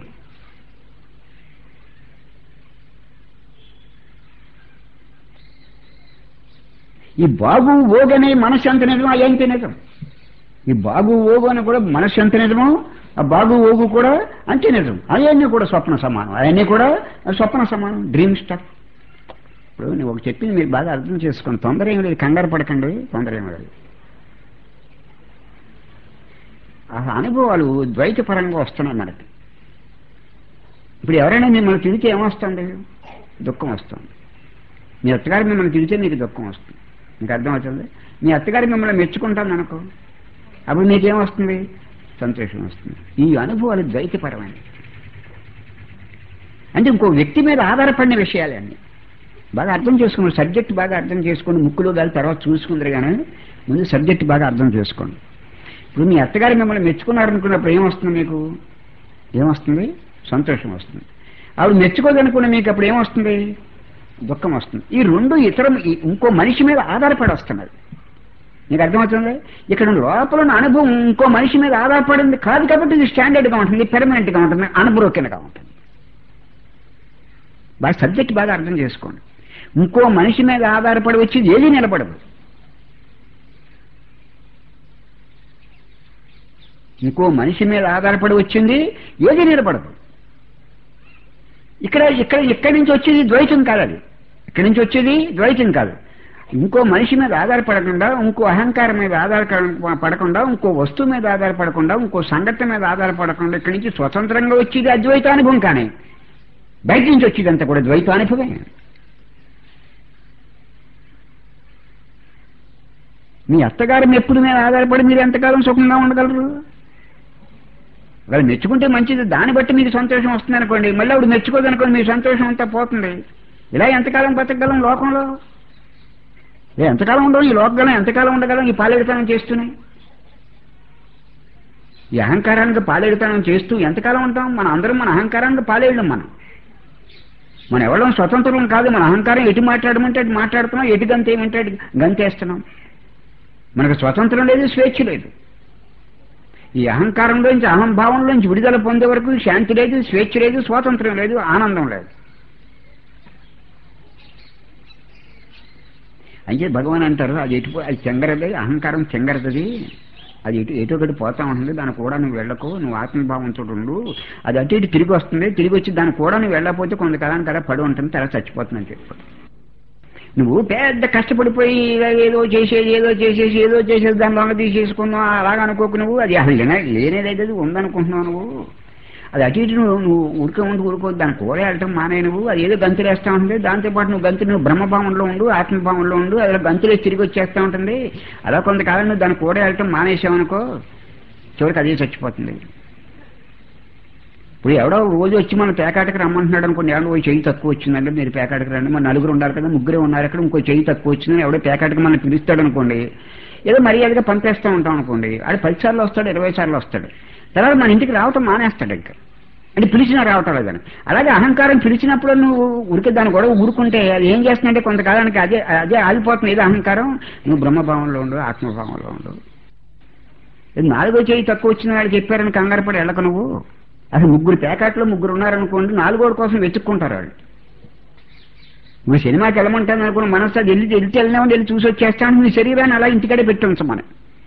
ఈ బాగు ఓగనే మనసు ఎంత నిజమో అయ్యంత నిజం ఈ బాగు ఓగు అని కూడా మనసు ఎంత నిజమో ఆ బాగు ఓగు కూడా అంతే నిజం అవన్నీ కూడా స్వప్న సమానం అవన్నీ కూడా స్వప్న సమానం డ్రీమ్ స్టఫ్ ఇప్పుడు నేను ఒక చెప్పింది మీరు బాగా అర్థం చేసుకోండి తొందర ఏమి లేదు కంగారు పడకండి తొందర ఏమి లేదు ఆ అనుభవాలు ద్వైతపరంగా వస్తున్నాయి మనకి ఇప్పుడు ఎవరైనా మిమ్మల్ని తిరిగితే ఏమొస్తుంది దుఃఖం వస్తుంది మీ అత్తగారు మిమ్మల్ని తిరిగితే మీకు దుఃఖం వస్తుంది మీకు అర్థమవుతుంది మీ అత్తగారు మిమ్మల్ని మెచ్చుకుంటాను అనుకో అప్పుడు మీకేమొస్తుంది సంతోషం వస్తుంది ఈ అనుభవాలు ద్వైతపరమైనవి అంటే ఇంకో వ్యక్తి మీద ఆధారపడిన విషయాలన్నీ బాగా అర్థం చేసుకుని సబ్జెక్ట్ బాగా అర్థం చేసుకుని ముక్కులో గాలి తర్వాత చూసుకుందరు కానీ ముందు సబ్జెక్ట్ బాగా అర్థం చేసుకోండి ఇప్పుడు మీ అత్తగారు మిమ్మల్ని మెచ్చుకున్నారనుకున్నప్పుడు ఏమొస్తుంది మీకు ఏమొస్తుంది సంతోషం వస్తుంది ఆవిడ మెచ్చుకోదనుకున్న మీకు అప్పుడు ఏమొస్తుంది దుఃఖం వస్తుంది ఈ రెండు ఇతర ఈ- ఇంకో మనిషి మీద ఆధారపడి వస్తున్నది నీకు అర్థమవుతుంది ఇక్కడ లోపల ఉన్న అనుభవం ఇంకో మనిషి మీద ఆధారపడింది కాదు కాబట్టి ఇది స్టాండర్డ్గా ఉంటుంది పెర్మనెంట్గా ఉంటుంది అన్బ్రోకెన్గా ఉంటుంది బాగా సబ్జెక్ట్ బాగా అర్థం చేసుకోండి ఇంకో మనిషి మీద ఆధారపడి వచ్చి ఏది నిలబడదు ఇంకో మనిషి మీద ఆధారపడి వచ్చింది ఏది నిలబడదు ఇక్కడ ఇక్కడ ఇక్కడి నుంచి వచ్చేది ద్వైతం కాదు అది ఇక్కడి నుంచి వచ్చేది ద్వైతం కాదు ఇంకో మనిషి మీద ఆధారపడకుండా ఇంకో అహంకారం మీద ఆధార పడకుండా ఇంకో వస్తువు మీద ఆధారపడకుండా ఇంకో సంఘటన మీద ఆధారపడకుండా ఇక్కడి నుంచి స్వతంత్రంగా వచ్చేది అద్వైతానుభవం కానీ బయట నుంచి వచ్చేది అంతా కూడా ద్వైతానుభవమే మీ అత్తగారి మెప్పుల మీద ఆధారపడి మీరు ఎంతకాలం సుఖంగా ఉండగలరు వాళ్ళు మెచ్చుకుంటే మంచిది దాన్ని బట్టి మీకు సంతోషం వస్తుంది అనుకోండి మళ్ళీ ఆవిడ మెచ్చుకోదనుకోండి మీ సంతోషం అంతా పోతుంది ఇలా ఎంతకాలం బతకగలం లోకంలో ఏ ఎంతకాలం ఉండవు ఈ లోకగలం ఎంతకాలం ఉండగలం ఈ పాలేడుతనం చేస్తూనే ఈ అహంకారానికి పాలేడుతనం చేస్తూ ఎంతకాలం ఉంటాం మన అందరం మన అహంకారానికి పాలేయడం మనం మనం ఎవరం స్వతంత్రం కాదు మన అహంకారం ఎటు మాట్లాడమంటే అటు మాట్లాడుతున్నాం ఎటు గంతేమంటే అటు గంతేస్తున్నాం మనకు స్వతంత్రం లేదు స్వేచ్ఛ లేదు ఈ అహంకారంలోంచి అహంభావంలోంచి విడుదల పొందే వరకు శాంతి లేదు స్వేచ్ఛ లేదు స్వాతంత్రం లేదు ఆనందం లేదు అంటే భగవాన్ అంటారు అది ఎటు అది చెంగరది అహంకారం చెంగరది అది ఎటు ఎటు ఒకటి పోతా ఉంటుంది దాని కూడా నువ్వు వెళ్ళకు నువ్వు ఆత్మభావంతో ఉండు అది అటు ఇటు తిరిగి వస్తుంది తిరిగి వచ్చి దాని కూడా నువ్వు వెళ్ళకపోతే కొంతకాలానికి అలా పడి ఉంటుంది తర్వాత చచ్చిపోతుందని చెప్పాడు నువ్వు పెద్ద కష్టపడిపోయి ఇలా ఏదో చేసేది ఏదో చేసేసి ఏదో చేసేది దాని లొంగ తీసేసుకున్నావు అలాగ అనుకోకు నువ్వు అది అసలు లేనే- లేనేదైతే అది ఉందనుకుంటున్నావు నువ్వు అది అటు ఇటు నువ్వు నువ్వు ఉడక ఉండి ఊరుకోవద్దు దాని కూడా వెళ్ళటం మానే నువ్వు అది ఏదో గంతులేస్తా ఉంటుంది దాంతోపాటు నువ్వు గంతులు నువ్వు బ్రహ్మభావంలో ఉండు ఆత్మభావంలో ఉండు అలా గంతులేసి తిరిగి వచ్చేస్తా ఉంటుంది అలా కొంతకాలం నువ్వు దాని కూడా వెళ్ళటం మానేసావనుకో చివరికి అదే చచ్చిపోతుంది ఇప్పుడు ఎవడో రోజు వచ్చి మన పేకాటకి రమ్మంటున్నాడు అనుకోండి ఎవడో ఓ చెయ్యి తక్కువ వచ్చిందంటే మీరు పేకాటకి రండి మన నలుగురు ఉండాలి కదా ముగ్గురే ఉన్నారు అక్కడ ఇంకో చెయ్యి తక్కువ వచ్చిందని ఎవడో పేకాటకి మనం పిలుస్తాడు అనుకోండి ఏదో మర్యాదగా పంపేస్తూ ఉంటాం అనుకోండి ఆడు పది సార్లు వస్తాడు ఇరవై సార్లు వస్తాడు తర్వాత మన ఇంటికి రావటం మానేస్తాడు ఇంకా అంటే పిలిచినా రావటం లేదని అలాగే అహంకారం పిలిచినప్పుడు నువ్వు ఉరికి దాని గొడవ ఊరుకుంటే అది ఏం చేస్తుందంటే కొంతకాలానికి అదే అదే ఆగిపోతుంది ఏదో అహంకారం నువ్వు బ్రహ్మభావంలో ఉండు ఆత్మభావంలో ఉండు ఇది నాలుగో చేయి తక్కువ వచ్చిన వాళ్ళు చెప్పారని కంగారు పడి వెళ్ళక నువ్వు అసలు ముగ్గురు ప్యాకెట్లో ముగ్గురు ఉన్నారనుకోండి నాలుగోడు కోసం వెతుక్కుంటారు వాళ్ళు నువ్వు సినిమాకి వెళ్ళమంటాను అనుకున్న మనసు అది వెళ్ళి వెళ్తే వెళ్ళినామని వెళ్ళి చూసి వచ్చేస్తాను నీ శరీరాన్ని అలా ఇంటికాడే పెట్టి ఉంచమని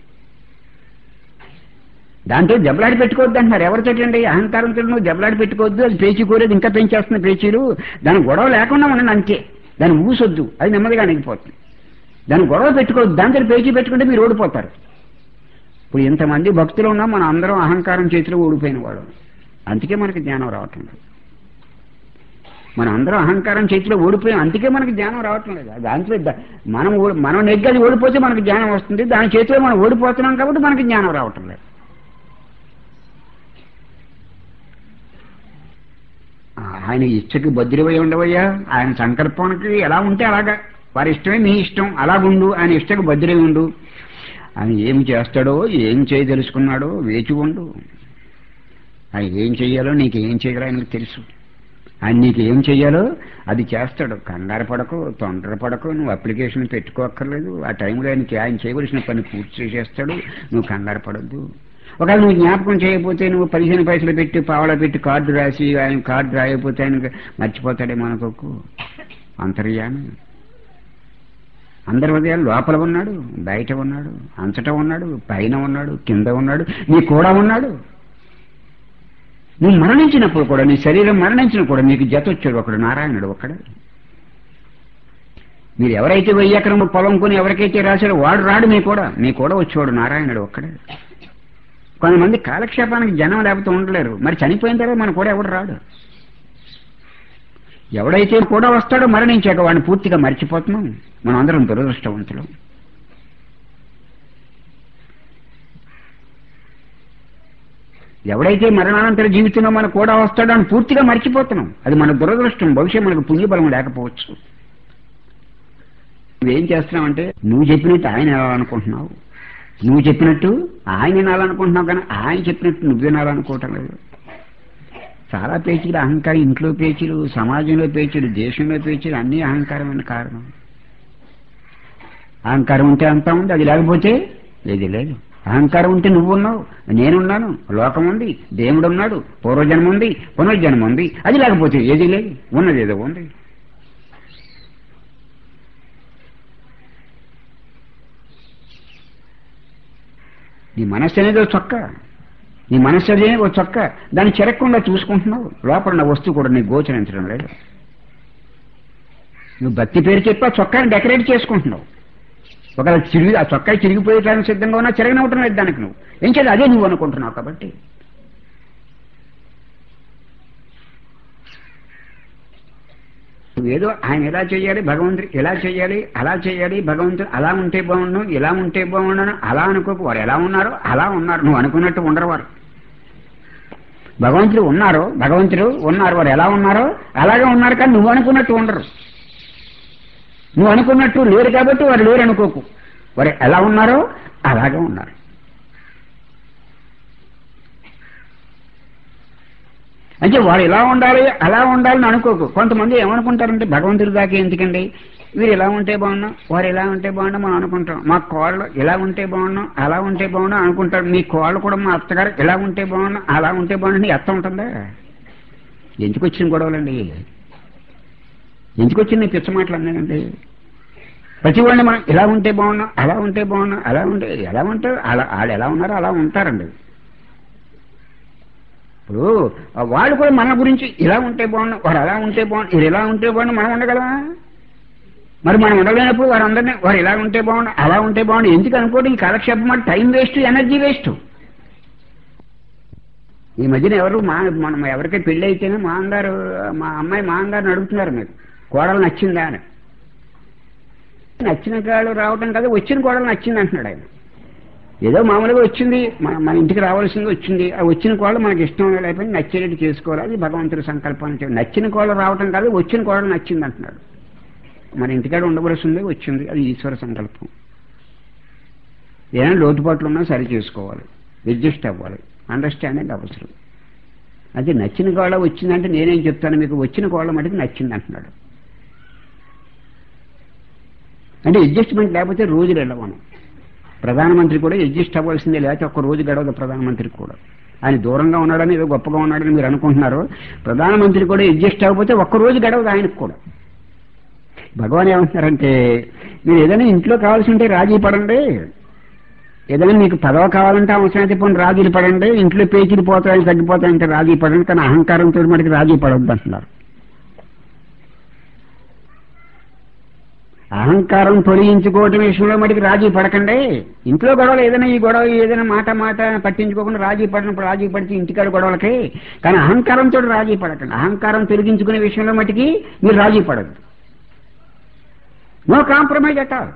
దాంతో జబ్బలాడి పెట్టుకోవద్దు అంటున్నారు ఎవరితో అండి అహంకారంతో నువ్వు జబ్బలాడి పెట్టుకోవద్దు అది పేచీ కోరేది ఇంకా పెంచేస్తున్న పేచీలు దాని గొడవ లేకుండా ఉండండి అంతే దాన్ని ఊసొద్దు అది నెమ్మదిగా అణిగిపోతుంది దాని గొడవ పెట్టుకోవద్దు దాంతో పేచీ పెట్టుకుంటే మీరు ఓడిపోతారు ఇప్పుడు ఇంతమంది భక్తులు ఉన్నా మన అందరం అహంకారం చేతిలో ఓడిపోయిన వాడు అందుకే మనకి జ్ఞానం రావటం లేదు మన అందరం అహంకారం చేతిలో ఓడిపోయాం అందుకే మనకి జ్ఞానం రావటం లేదు దాంట్లో ద- మనం ఓడి- మనం నెగ్గది ఓడిపోతే మనకి జ్ఞానం వస్తుంది దాని చేతిలో మనం ఓడిపోతున్నాం కాబట్టి మనకి జ్ఞానం రావటం లేదు ఆయన ఇచ్చకి బద్రివై ఉండవయ్యా ఆయన సంకల్పానికి ఎలా ఉంటే అలాగా వారి ఇష్టమే మీ ఇష్టం అలాగుండు ఆయన ఇష్టకు బద్రి ఉండు ఆయన ఏం చేస్తాడో ఏం చేయదలుచుకున్నాడో వేచి ఉండు ఆయన ఏం చెయ్యాలో నీకు ఏం చేయాలో ఆయనకు తెలుసు ఆయన నీకు ఏం చెయ్యాలో అది చేస్తాడు కంగారు పడకు తొందర పడకు నువ్వు అప్లికేషన్ పెట్టుకోక్కర్లేదు ఆ టైంలో ఆయనకి ఆయన చేయవలసిన పని పూర్తి చేసేస్తాడు నువ్వు కంగారు పడద్దు ఒకవేళ నువ్వు జ్ఞాపకం చేయకపోతే నువ్వు పదిహేను పైసలు పెట్టి పావలా పెట్టి కార్డు రాసి ఆయన కార్డు రాయకపోతే ఆయన మర్చిపోతాడేమో అనుకోకు అంతర్యామి అందరి హృదయాలు లోపల ఉన్నాడు బయట ఉన్నాడు అంతటా ఉన్నాడు పైన ఉన్నాడు కింద ఉన్నాడు నీ కూడా ఉన్నాడు నువ్వు మరణించినప్పుడు కూడా నీ శరీరం మరణించిన కూడా నీకు జత వచ్చాడు ఒకడు నారాయణుడు ఒక్కడే మీరు ఎవరైతే వెయ్యి ఎకరం పొలం కొని ఎవరికైతే రాశారో వాడు రాడు మీ కూడా మీ కూడా వచ్చేవాడు నారాయణుడు ఒక్కడే కొంతమంది కాలక్షేపానికి జనం లేకపోతే ఉండలేరు మరి చనిపోయిన తర్వాత మన కూడా ఎవడు రాడు ఎవడైతే కూడా వస్తాడో మరణించాక వాడిని పూర్తిగా మర్చిపోతున్నాం మనం అందరం దురదృష్టవంతులు ఎవడైతే మరణానంతర జీవితంలో మన కూడా వస్తాడో అని పూర్తిగా మర్చిపోతున్నాం అది మన దురదృష్టం భవిష్యత్ మనకు పుణ్యబలం లేకపోవచ్చు నువ్వేం చేస్తున్నావంటే నువ్వు చెప్పినట్టు ఆయన వినాలనుకుంటున్నావు నువ్వు చెప్పినట్టు ఆయన వినాలనుకుంటున్నావు కానీ ఆయన చెప్పినట్టు నువ్వు వినాలనుకోవటం లేదు చాలా పేచీలు అహంకారం ఇంట్లో పేచీలు సమాజంలో పేచీలు దేశంలో పేచీలు అన్నీ అహంకారమైన కారణం అహంకారం ఉంటే అంతా ఉంది అది లేకపోతే ఏది లేదు అహంకారం ఉంటే నువ్వు ఉన్నావు నేనున్నాను లోకం ఉంది దేవుడు ఉన్నాడు పూర్వజన్మ ఉంది పునర్జన్మ ఉంది అది లేకపోతే ఏది లేదు ఉన్నది ఏదో ఉంది నీ మనస్సు అనేది ఒక చొక్క నీ మనస్సు అనేది ఒక చొక్క దాన్ని చెరక్కుండా చూసుకుంటున్నావు లోపల ఉన్న వస్తువు కూడా నీకు గోచరించడం లేదు నువ్వు భక్తి పేరు చెప్పి ఆ చొక్కాని డెకరేట్ చేసుకుంటున్నావు ఒకవేళ చిరిగి ఆ చొక్కా చిరిగిపోయేటానికి సిద్ధంగా ఉన్నా చిరగనవటం లేదు దానికి నువ్వు ఏం చేయాలి అదే నువ్వు అనుకుంటున్నావు కాబట్టి ఏదో ఆయన ఎలా చేయాలి భగవంతుడు ఎలా చేయాలి అలా చేయాలి భగవంతుడు అలా ఉంటే బాగుండు ఇలా ఉంటే బాగుండను అలా అనుకోకు వారు ఎలా ఉన్నారో అలా ఉన్నారు నువ్వు అనుకున్నట్టు ఉండరు వారు భగవంతుడు ఉన్నారు భగవంతుడు ఉన్నారు వారు ఎలా ఉన్నారో అలాగే ఉన్నారు కానీ నువ్వు అనుకున్నట్టు ఉండరు నువ్వు అనుకున్నట్టు లేరు కాబట్టి వారు లేరు అనుకోకు వారు ఎలా ఉన్నారో అలాగే ఉన్నారు అంటే వాడు ఇలా ఉండాలి అలా ఉండాలని అనుకోకు కొంతమంది ఏమనుకుంటారంటే భగవంతుడి దాకా ఎందుకండి వీరు ఇలా ఉంటే బాగున్నాం వారు ఇలా ఉంటే బాగున్నా మనం అనుకుంటాం మా కోళ్ళు ఇలా ఉంటే బాగున్నాం అలా ఉంటే బాగున్నాం అనుకుంటారు మీ కోళ్ళు కూడా మా అత్తగారు ఇలా ఉంటే బాగున్నాం అలా ఉంటే బాగున్నా నీ అత్త ఉంటుందా ఎందుకు వచ్చిన గొడవలండి ఎందుకు వచ్చిన పిచ్చ మాటలు అన్నానండి ప్రతి వాడిని మనం ఇలా ఉంటే బాగున్నాం అలా ఉంటే బాగున్నాం అలా ఉంటే ఎలా ఉంటారు అలా వాళ్ళు ఎలా ఉన్నారో అలా ఉంటారండి ఇప్పుడు వాళ్ళు కూడా మన గురించి ఇలా ఉంటే బాగున్నాం వారు అలా ఉంటే బాగుండు ఇది ఇలా ఉంటే బాగుండు మనం ఉండగలమా మరి మనం ఉండలేనప్పుడు వారందరినీ వారు ఇలా ఉంటే బాగుండు అలా ఉంటే బాగుండు ఎందుకు అనుకోండి ఈ కాలక్షేపం మాట టైం వేస్ట్ ఎనర్జీ వేస్ట్ ఈ మధ్యన ఎవరు మా మనం ఎవరికై పెళ్లి అయితేనే మా అంగారు మా అమ్మాయి మా అంగారిని అడుగుతున్నారు మీరు కోడలు నచ్చిందా అని నచ్చిన కాళ్ళు రావటం కదా వచ్చిన కోడలు నచ్చింది అంటున్నాడు ఆయన ఏదో మామూలుగా వచ్చింది మన మన ఇంటికి రావాల్సింది వచ్చింది ఆ వచ్చిన కోళ్ళు మనకి ఇష్టం లేకపోతే నచ్చేటట్టు చేసుకోవాలి అది భగవంతుడి సంకల్పం నచ్చిన కోళ్ళు రావటం కాదు వచ్చిన కోడలు నచ్చింది అంటున్నాడు మన ఇంటికాడ ఉండవలసింది వచ్చింది అది ఈశ్వర సంకల్పం ఏదైనా లోటుపాట్లు ఉన్నా సరి చేసుకోవాలి అడ్జస్ట్ అవ్వాలి అండర్స్టాండింగ్ అవసరం అది నచ్చిన కోళ్ళ వచ్చిందంటే నేనేం చెప్తాను మీకు వచ్చిన కోళ్ళ మటుకు నచ్చింది అంటున్నాడు అంటే అడ్జస్ట్మెంట్ లేకపోతే రోజులు వెళ్ళవను ప్రధానమంత్రి కూడా అడ్జస్ట్ అవ్వాల్సిందే లేకపోతే ఒక్క రోజు గడవదు ప్రధానమంత్రికి కూడా ఆయన దూరంగా ఉన్నాడని ఏదో గొప్పగా ఉన్నాడని మీరు అనుకుంటున్నారు ప్రధానమంత్రి కూడా అడ్జస్ట్ అవ్వకపోతే ఒక్క రోజు గడవదు ఆయనకు కూడా భగవాన్ ఏమంటున్నారంటే మీరు ఏదైనా ఇంట్లో కావాల్సి ఉంటే రాజీ పడండి ఏదైనా మీకు పదవ కావాలంటే అవసరమైతే పోనీ రాజీలు పడండి ఇంట్లో పేచీలు పోతాయి తగ్గిపోతాయంటే రాజీ పడండి కానీ అహంకారంతో మనకి రాజీ పడవద్దు అంటున్నారు అహంకారం తొలగించుకోవటం విషయంలో మటుకు రాజీ పడకండి ఇంట్లో గొడవలు ఏదైనా ఈ గొడవ ఏదైనా మాట మాట పట్టించుకోకుండా రాజీ పడినప్పుడు రాజీ పడితే ఇంటికాడ గొడవలకి కానీ అహంకారంతో రాజీ పడకండి అహంకారం తొలగించుకునే విషయంలో మటుకి మీరు రాజీ పడద్దు నో కాంప్రమైజ్ అట్ ఆల్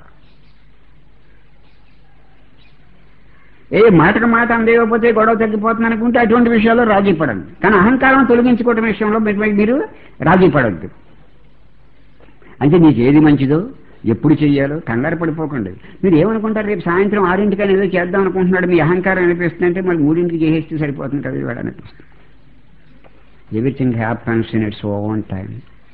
ఏ మాటకు మాట అందేయకపోతే గొడవ తగ్గిపోతుంది అనుకుంటే అటువంటి విషయాల్లో రాజీ పడండి కానీ అహంకారం తొలగించుకోవటం విషయంలో మీరు రాజీ పడద్దు అంటే నీకు ఏది మంచిదో ఎప్పుడు చెయ్యాలో కంగారు పడిపోకండి మీరు ఏమనుకుంటారు రేపు సాయంత్రం ఆరింటికని ఏదో చేద్దాం అనుకుంటున్నాడు మీ అహంకారం అనిపిస్తుందంటే మళ్ళీ మూడింటికి చేసేస్తే సరిపోతుంది కదా ఇవాడు అనిపిస్తుంది everything happens in its own time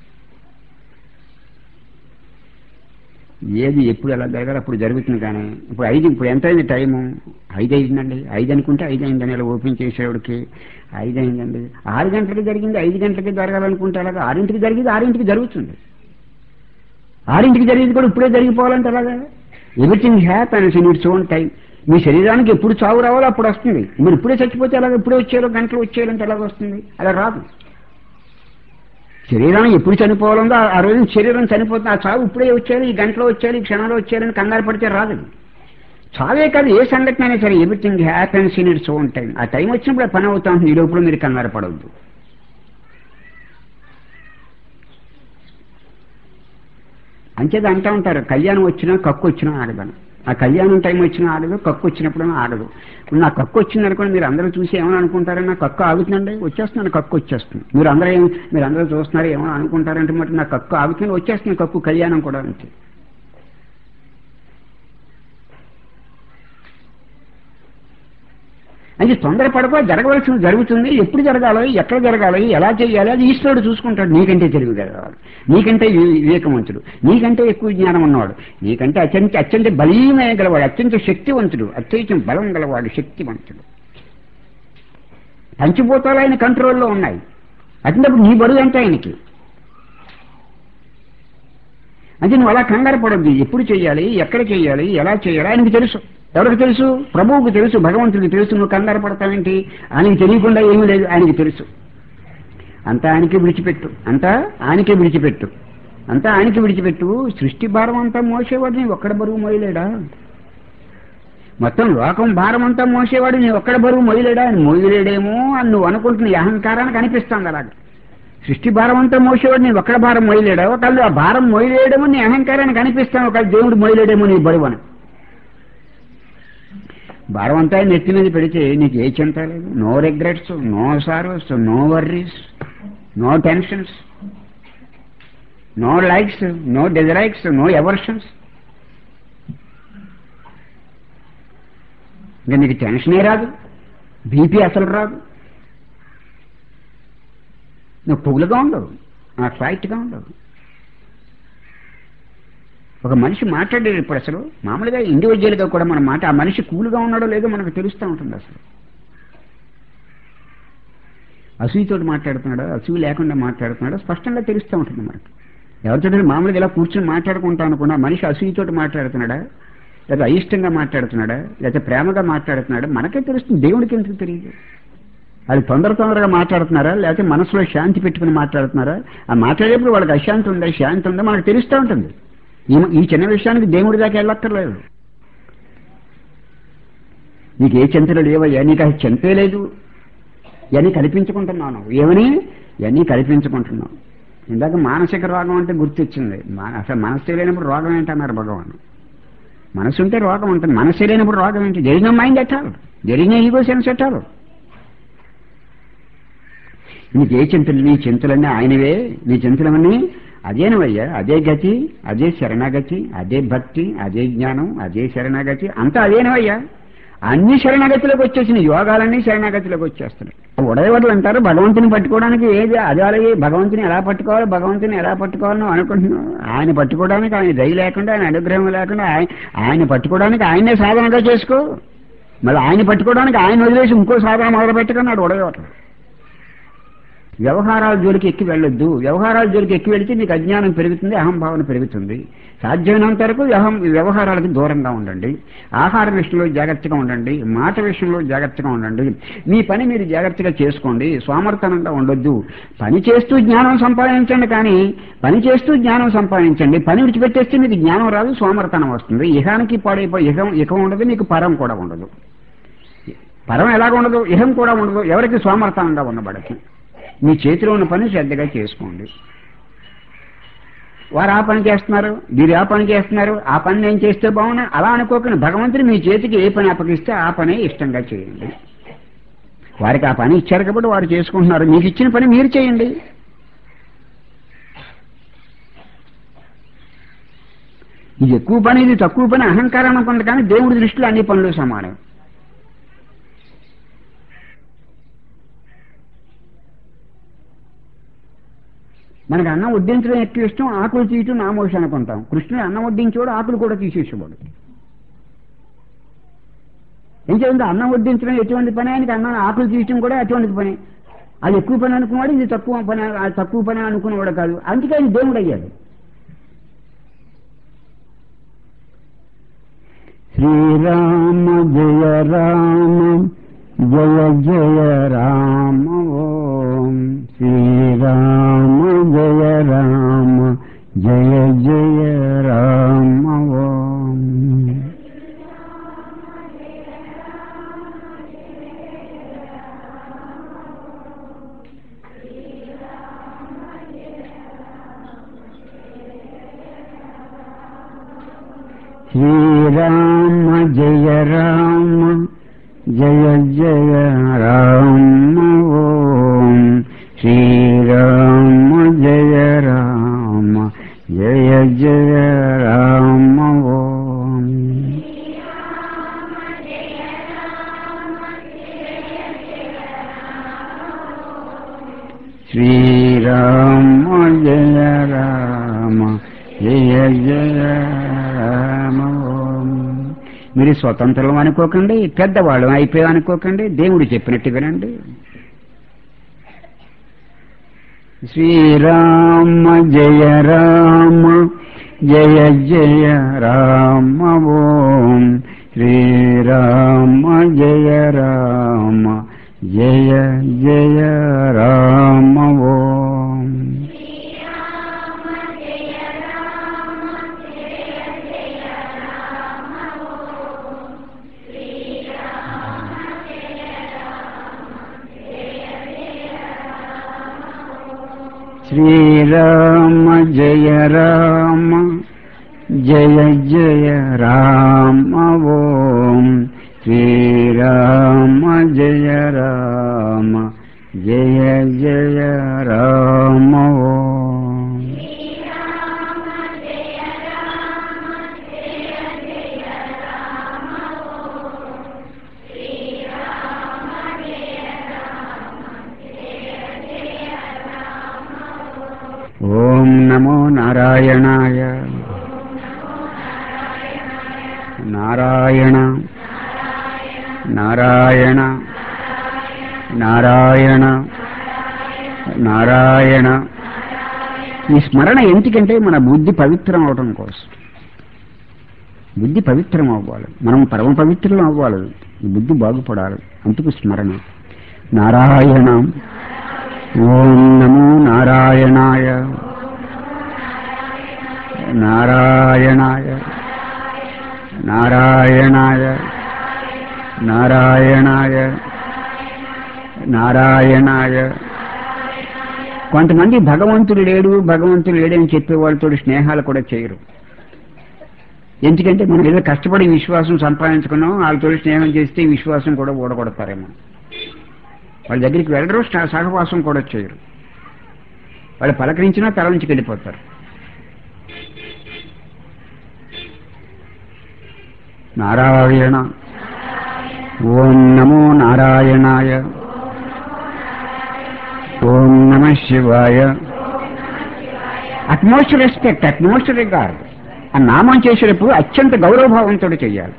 ఏది ఎప్పుడు ఎలా జరగాలి అప్పుడు జరుగుతుంది కానీ ఇప్పుడు ఐదు ఇప్పుడు ఎంత అయింది టైము ఐదు అయిందండి ఐదు అనుకుంటే ఐదు అయిందని ఇలా ఓపెన్ చేసేవాడికి ఐదు అయిందండి ఆరు గంటలకి జరిగింది ఐదు గంటలకి జరగాలనుకుంటే అలాగా ఆరింటికి జరిగింది ఆరింటికి జరుగుతుంది ఆరింటికి జరిగేది కూడా ఇప్పుడే జరిగిపోవాలంటే అలాగా everything happens in its own time మీ శరీరానికి ఎప్పుడు చావు రావాలో అప్పుడు వస్తుంది మీరు ఇప్పుడే చచ్చిపోతే అలాగ ఇప్పుడే వచ్చేయాలో గంటలు వచ్చేయాలంటే ఎలాగ వస్తుంది అలా రాదు శరీరం ఎప్పుడు చనిపోవాలందో ఆ రోజు శరీరం చనిపోతుంది ఆ చావు ఇప్పుడే వచ్చేయాలి ఈ గంటలో వచ్చేయాలి ఈ క్షణంలో వచ్చేయాలని కంగారు పడితే రాదు చావే కాదు ఏ సంఘటన అయినా సరే everything happens in its own time ఆ టైం వచ్చినప్పుడు పని అవుతా ఉంటుంది ఈ లోపల మీరు కంగారు పడవద్దు అంచేది అంటూ ఉంటారు కళ్యాణం వచ్చినా కక్కు వచ్చినా ఆగదని ఆ కళ్యాణం టైం వచ్చినా ఆగదు కక్కు వచ్చినప్పుడు ఆగదు ఇప్పుడు నా కక్కు వచ్చింది అనుకోండి మీరు అందరూ చూసి ఏమని అనుకుంటారని నా కక్కు ఆగుతుందండి వచ్చేస్తున్నాను కక్కు వచ్చేస్తుంది మీరు అందరూ ఏం మీరు అందరూ చూస్తున్నారు ఏమని అనుకుంటారంటే మరి నా కక్కు ఆగుతుంది వచ్చేస్తుంది కక్కు కళ్యాణం కూడా అంతే అది తొందరపడకో జరగవలసింది జరుగుతుంది ఎప్పుడు జరగాలి ఎక్కడ జరగాలి ఎలా చేయాలి అది ఈశ్వరుడు చూసుకుంటాడు నీకంటే తెలివి జరగాలి నీకంటే వి- వివేకవంతుడు నీకంటే ఎక్కువ జ్ఞానం ఉన్నవాడు నీకంటే అత్యంత అత్యంత బలీయమైన గలవాడు అత్యంత శక్తివంతుడు అత్యంత బలం గలవాడు శక్తివంతుడు పంచిభూతాలు ఆయన కంట్రోల్లో ఉన్నాయి అటువంటిప్పుడు నీ బరువు ఎంత ఆయనకి అంటే నువ్వు అలా కంగారు పడద్దు ఎప్పుడు చేయాలి ఎక్కడ చేయాలి ఎలా చేయాలి ఆయనకి తెలుసు ఎవరికి తెలుసు ప్రభువుకు తెలుసు భగవంతుడికి తెలుసు నువ్వు కంగారు పడతావేంటి ఆయనకి తెలియకుండా ఏమీ లేదు ఆయనకి తెలుసు అంతా ఆయనకే విడిచిపెట్టు అంతా ఆయనకే విడిచిపెట్టు అంతా ఆయనకి విడిచిపెట్టు సృష్టి భారం అంతా మోసేవాడు నీ ఒక్కడ బరువు మోయలేడా మొత్తం లోకం భారం అంతా మోసేవాడు నీ ఒక్కడ బరువు మొయ్యలేడా ఆయన మొయ్యలేడేమో అని నువ్వు అనుకుంటున్న ఈ అహంకారానికి అనిపిస్తుంది అలాగా సృష్టి భారం అంతా మోసేవాడు నీ ఒక్కడ భారం మొయ్యలేడా ఒకళ్ళు ఆ భారం మొయ్యలేడేమో నీ అహంకారానికి అనిపిస్తాను ఒకళ్ళు దేవుడు మొయ్యలేడేమో నీ బరువు అని భారం అంతా ఆయన నెత్తి మీద పెడితే నీకు ఏ చింత లేదు no regrets no sorrows no worries no tensions no likes no dislikes no aversions ఇంకా నీకు టెన్షనే రాదు బీపీ అసలు రాదు నువ్వు పువ్వులుగా ఉండవు ఆ ఫ్లైట్గా ఉండవు ఒక మనిషి మాట్లాడేటప్పుడు అసలు మామూలుగా ఇండివిజువల్గా కూడా మన మాట ఆ మనిషి కూల్గా ఉన్నాడో లేదో మనకు తెలుస్తూ ఉంటుంది అసలు అసూయతోటి మాట్లాడుతున్నాడో అసూయ లేకుండా మాట్లాడుతున్నాడో స్పష్టంగా తెలుస్తూ ఉంటుంది మనకి ఎవరితో మామూలుగా ఇలా కూర్చొని మాట్లాడుకుంటాం అనుకున్నా మనిషి అసూయతోటి మాట్లాడుతున్నాడా లేదా అయిష్టంగా మాట్లాడుతున్నాడా లేదా ప్రేమగా మాట్లాడుతున్నాడా మనకే తెలుస్తుంది దేవుడికి ఎందుకు తెలియదు అది తొందర తొందరగా మాట్లాడుతున్నారా లేకపోతే మనసులో శాంతి పెట్టుకుని మాట్లాడుతున్నారా ఆ మాట్లాడేప్పుడు వాళ్ళకి అశాంతి ఉందా శాంతి ఉందా మనకు తెలుస్తూ ఉంటుంది ఈ ఈ చిన్న విషయానికి దేవుడి దాకా వెళ్ళక్కర్లేదు నీకు ఏ చింతలు లేవయ్యా నీకు అది చింతే లేదు ఇవన్నీ కల్పించుకుంటున్నావు నువ్వు ఏమని ఇవన్నీ కల్పించుకుంటున్నావు ఇందాక మానసిక రోగం అంటే గుర్తొచ్చింది మా- అసలు మనస్సు లేనప్పుడు రోగం ఏంటన్నారు భగవాన్ మనసు ఉంటే రోగం ఉంటుంది మనసు లేనప్పుడు రోగం ఏంటి జరిగిన మైండ్ ఎట్టాలి జరిగిన ఈగో సెన్స్ ఎట్టాలి నీకు ఏ చింతలు నీ చింతలన్నీ ఆయనవే నీ చింతలన్నీ అదేనవయ్యా అదే గతి అదే శరణాగతి అదే భక్తి అదే జ్ఞానం అదే శరణాగతి అంతా అదేనవయ్యా అన్ని శరణాగతిలోకి వచ్చేసినాయి యోగాలన్నీ శరణాగతిలోకి వచ్చేస్తున్నాయి ఉడయవడ్లు అంటారు భగవంతుని పట్టుకోవడానికి ఏది అదే అలాగే భగవంతుని ఎలా పట్టుకోవాలి భగవంతుని ఎలా పట్టుకోవాలని నువ్వు అనుకుంటున్నావు ఆయన పట్టుకోవడానికి ఆయన దయ లేకుండా ఆయన అనుగ్రహం లేకుండా ఆయన ఆయన పట్టుకోవడానికి ఆయనే సాధనగా చేసుకో మళ్ళీ ఆయన పట్టుకోవడానికి ఆయన వదిలేసి ఇంకో సాధన మొదలు పెట్టుకున్నాడు ఉడయవట్లు వ్యవహారాల జోలికి ఎక్కి వెళ్ళొద్దు వ్యవహారాల జోలికి ఎక్కి వెళితే నీకు అజ్ఞానం పెరుగుతుంది అహంభావన పెరుగుతుంది సాధ్యమైనంత వరకు వ్యవహం వ్యవహారాలకు దూరంగా ఉండండి ఆహార విషయంలో జాగ్రత్తగా ఉండండి మాట విషయంలో జాగ్రత్తగా ఉండండి మీ పని మీరు జాగ్రత్తగా చేసుకోండి సోమర్థనంగా ఉండొద్దు పని చేస్తూ జ్ఞానం సంపాదించండి కానీ పని చేస్తూ జ్ఞానం సంపాదించండి పని విడిచిపెట్టేస్తే మీకు జ్ఞానం రాదు సోమర్థనం వస్తుంది ఇహానికి పాడైపోయి ఇహం ఇహం ఉండదు మీకు పరం కూడా ఉండదు పరం ఎలాగ ఉండదు ఇహం కూడా ఉండదు ఎవరికి సోమర్థనంగా ఉండబడదు మీ చేతిలో ఉన్న పని శ్రద్ధగా చేసుకోండి వారు ఆ పని చేస్తున్నారు మీరు ఆ పని చేస్తున్నారు ఆ పని నేను చేస్తే బాగున్నా అలా అనుకోకుండా భగవంతుడు మీ చేతికి ఏ పని అప్పగిస్తే ఆ పనే ఇష్టంగా చేయండి వారికి ఆ పని ఇచ్చారు కాబట్టి వారు చేసుకుంటున్నారు మీకు ఇచ్చిన పని మీరు చేయండి ఇది ఎక్కువ పని ఇది తక్కువ పని అహంకారం అనుకుంది కానీ దేవుడి దృష్టిలో అన్ని పనులు సమానం మనకి అన్నం వడ్డించడం ఎక్కువ ఇష్టం ఆకులు తీయటం నామోషి అనుకుంటాం కృష్ణుడు అన్నం వడ్డించేవాడు ఆకులు కూడా తీసేసేవాడు ఏం చేయండి అన్నం వడ్డించడం ఎటువంటి పని ఆయనకి అన్నం ఆకులు తీయటం కూడా అటువంటి పని అది ఎక్కువ పని అనుకున్నాడు ఇది తక్కువ పని అది తక్కువ పని అనుకునేవాడు కాదు అందుకే ఆయన దేవుడు అయ్యాడు శ్రీరామ జయ రామ జయ జయ రామ ఓం శ్రీరామ జయ రామ జయ జయ రామ ఓం శ్రీరామ జయ రామ జయ జయ రామ ఓం శ్రీరామ జయ రామ జయ జయ రామ ఓం శ్రీరామ జయ రామ జయ జయ రామ ఓం. మీరు స్వతంత్రం అనుకోకండి పెద్దవాళ్ళు అయిపోయాం అనుకోకండి దేవుడు చెప్పినట్టు వినండి శ్రీరామ జయ రామ జయ జయ రామ ఓం శ్రీరామ జయ రామ జయ జయ రామ ఓం శ్రీరామ జయ రామ జయ జయ రామ ఓం శ్రీరామ జయ రామ జయ జయ రామ ఓం ఓం నమో నారాయణాయ నారాయణ నారాయణ నారాయణ నారాయణ ఈ స్మరణ ఎందుకంటే మన బుద్ధి పవిత్రం అవడం కోసం బుద్ధి పవిత్రం అవ్వాలి మనం పరమ పవిత్రం అవ్వాలి ఈ బుద్ధి బాగుపడాలి అందుకు స్మరణ నారాయణ ఓం నమో నారాయణాయ నారాయణాయ నారాయణాయ నారాయణాయ నారాయణాయ కొంతమంది భగవంతుడు లేడు భగవంతుడు లేడని చెప్పే వాళ్ళతో స్నేహాలు కూడా చేయరు ఎందుకంటే మనం ఏదో కష్టపడి విశ్వాసం సంపాదించుకున్నాం వాళ్ళతో స్నేహం చేస్తే ఈ విశ్వాసం కూడా ఓడగొడతారేమో వాళ్ళ దగ్గరికి వెళ్ళరు స్ట- సహవాసం కూడా చేయరు వాళ్ళు పలకరించినా తల నుంచి వెళ్ళిపోతారు నారాయణ ఓం నమో నారాయణాయ ఓం నమ శివాయ అట్మోస్ట్ రెస్పెక్ట్ అట్మోస్ట్ రిగార్డ్ ఆ నామం చేసేటప్పుడు అత్యంత గౌరవభావంతో చేయాలి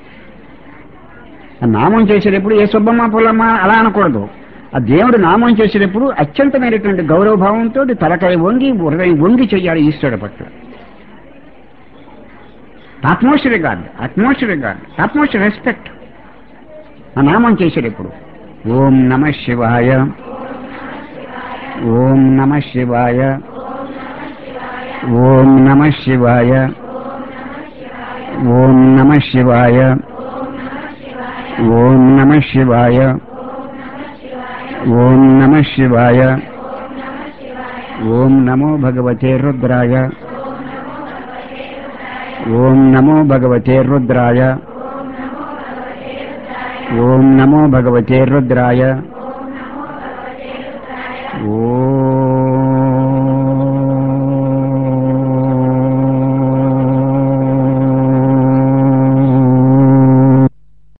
ఆ నామం చేసేటప్పుడు ఏ సుబ్బమ్మ పుల్లమ్మ అలా అనకూడదు ఆ దేవుడు నామం చేసేటప్పుడు అత్యంతమైనటువంటి గౌరవభావంతో తలకాయ వంగి హృదయం వంగి చేయాలి ఈశ్వరుడు పట్ల utmost regard utmost regard utmost respect ఆ నామం చేసేటప్పుడు ఓం నమ శివాయ ఓం నమ శివాయ ఓం నమ శివాయ ఓం నమ శివాయ ఓం నమ శివాయ ఓం నమ శివాయ ఓం నమో భగవతే రుద్రాయ ఓం నమో భగవతే రుద్రాయ ఓం నమో భగవతే రుద్రాయ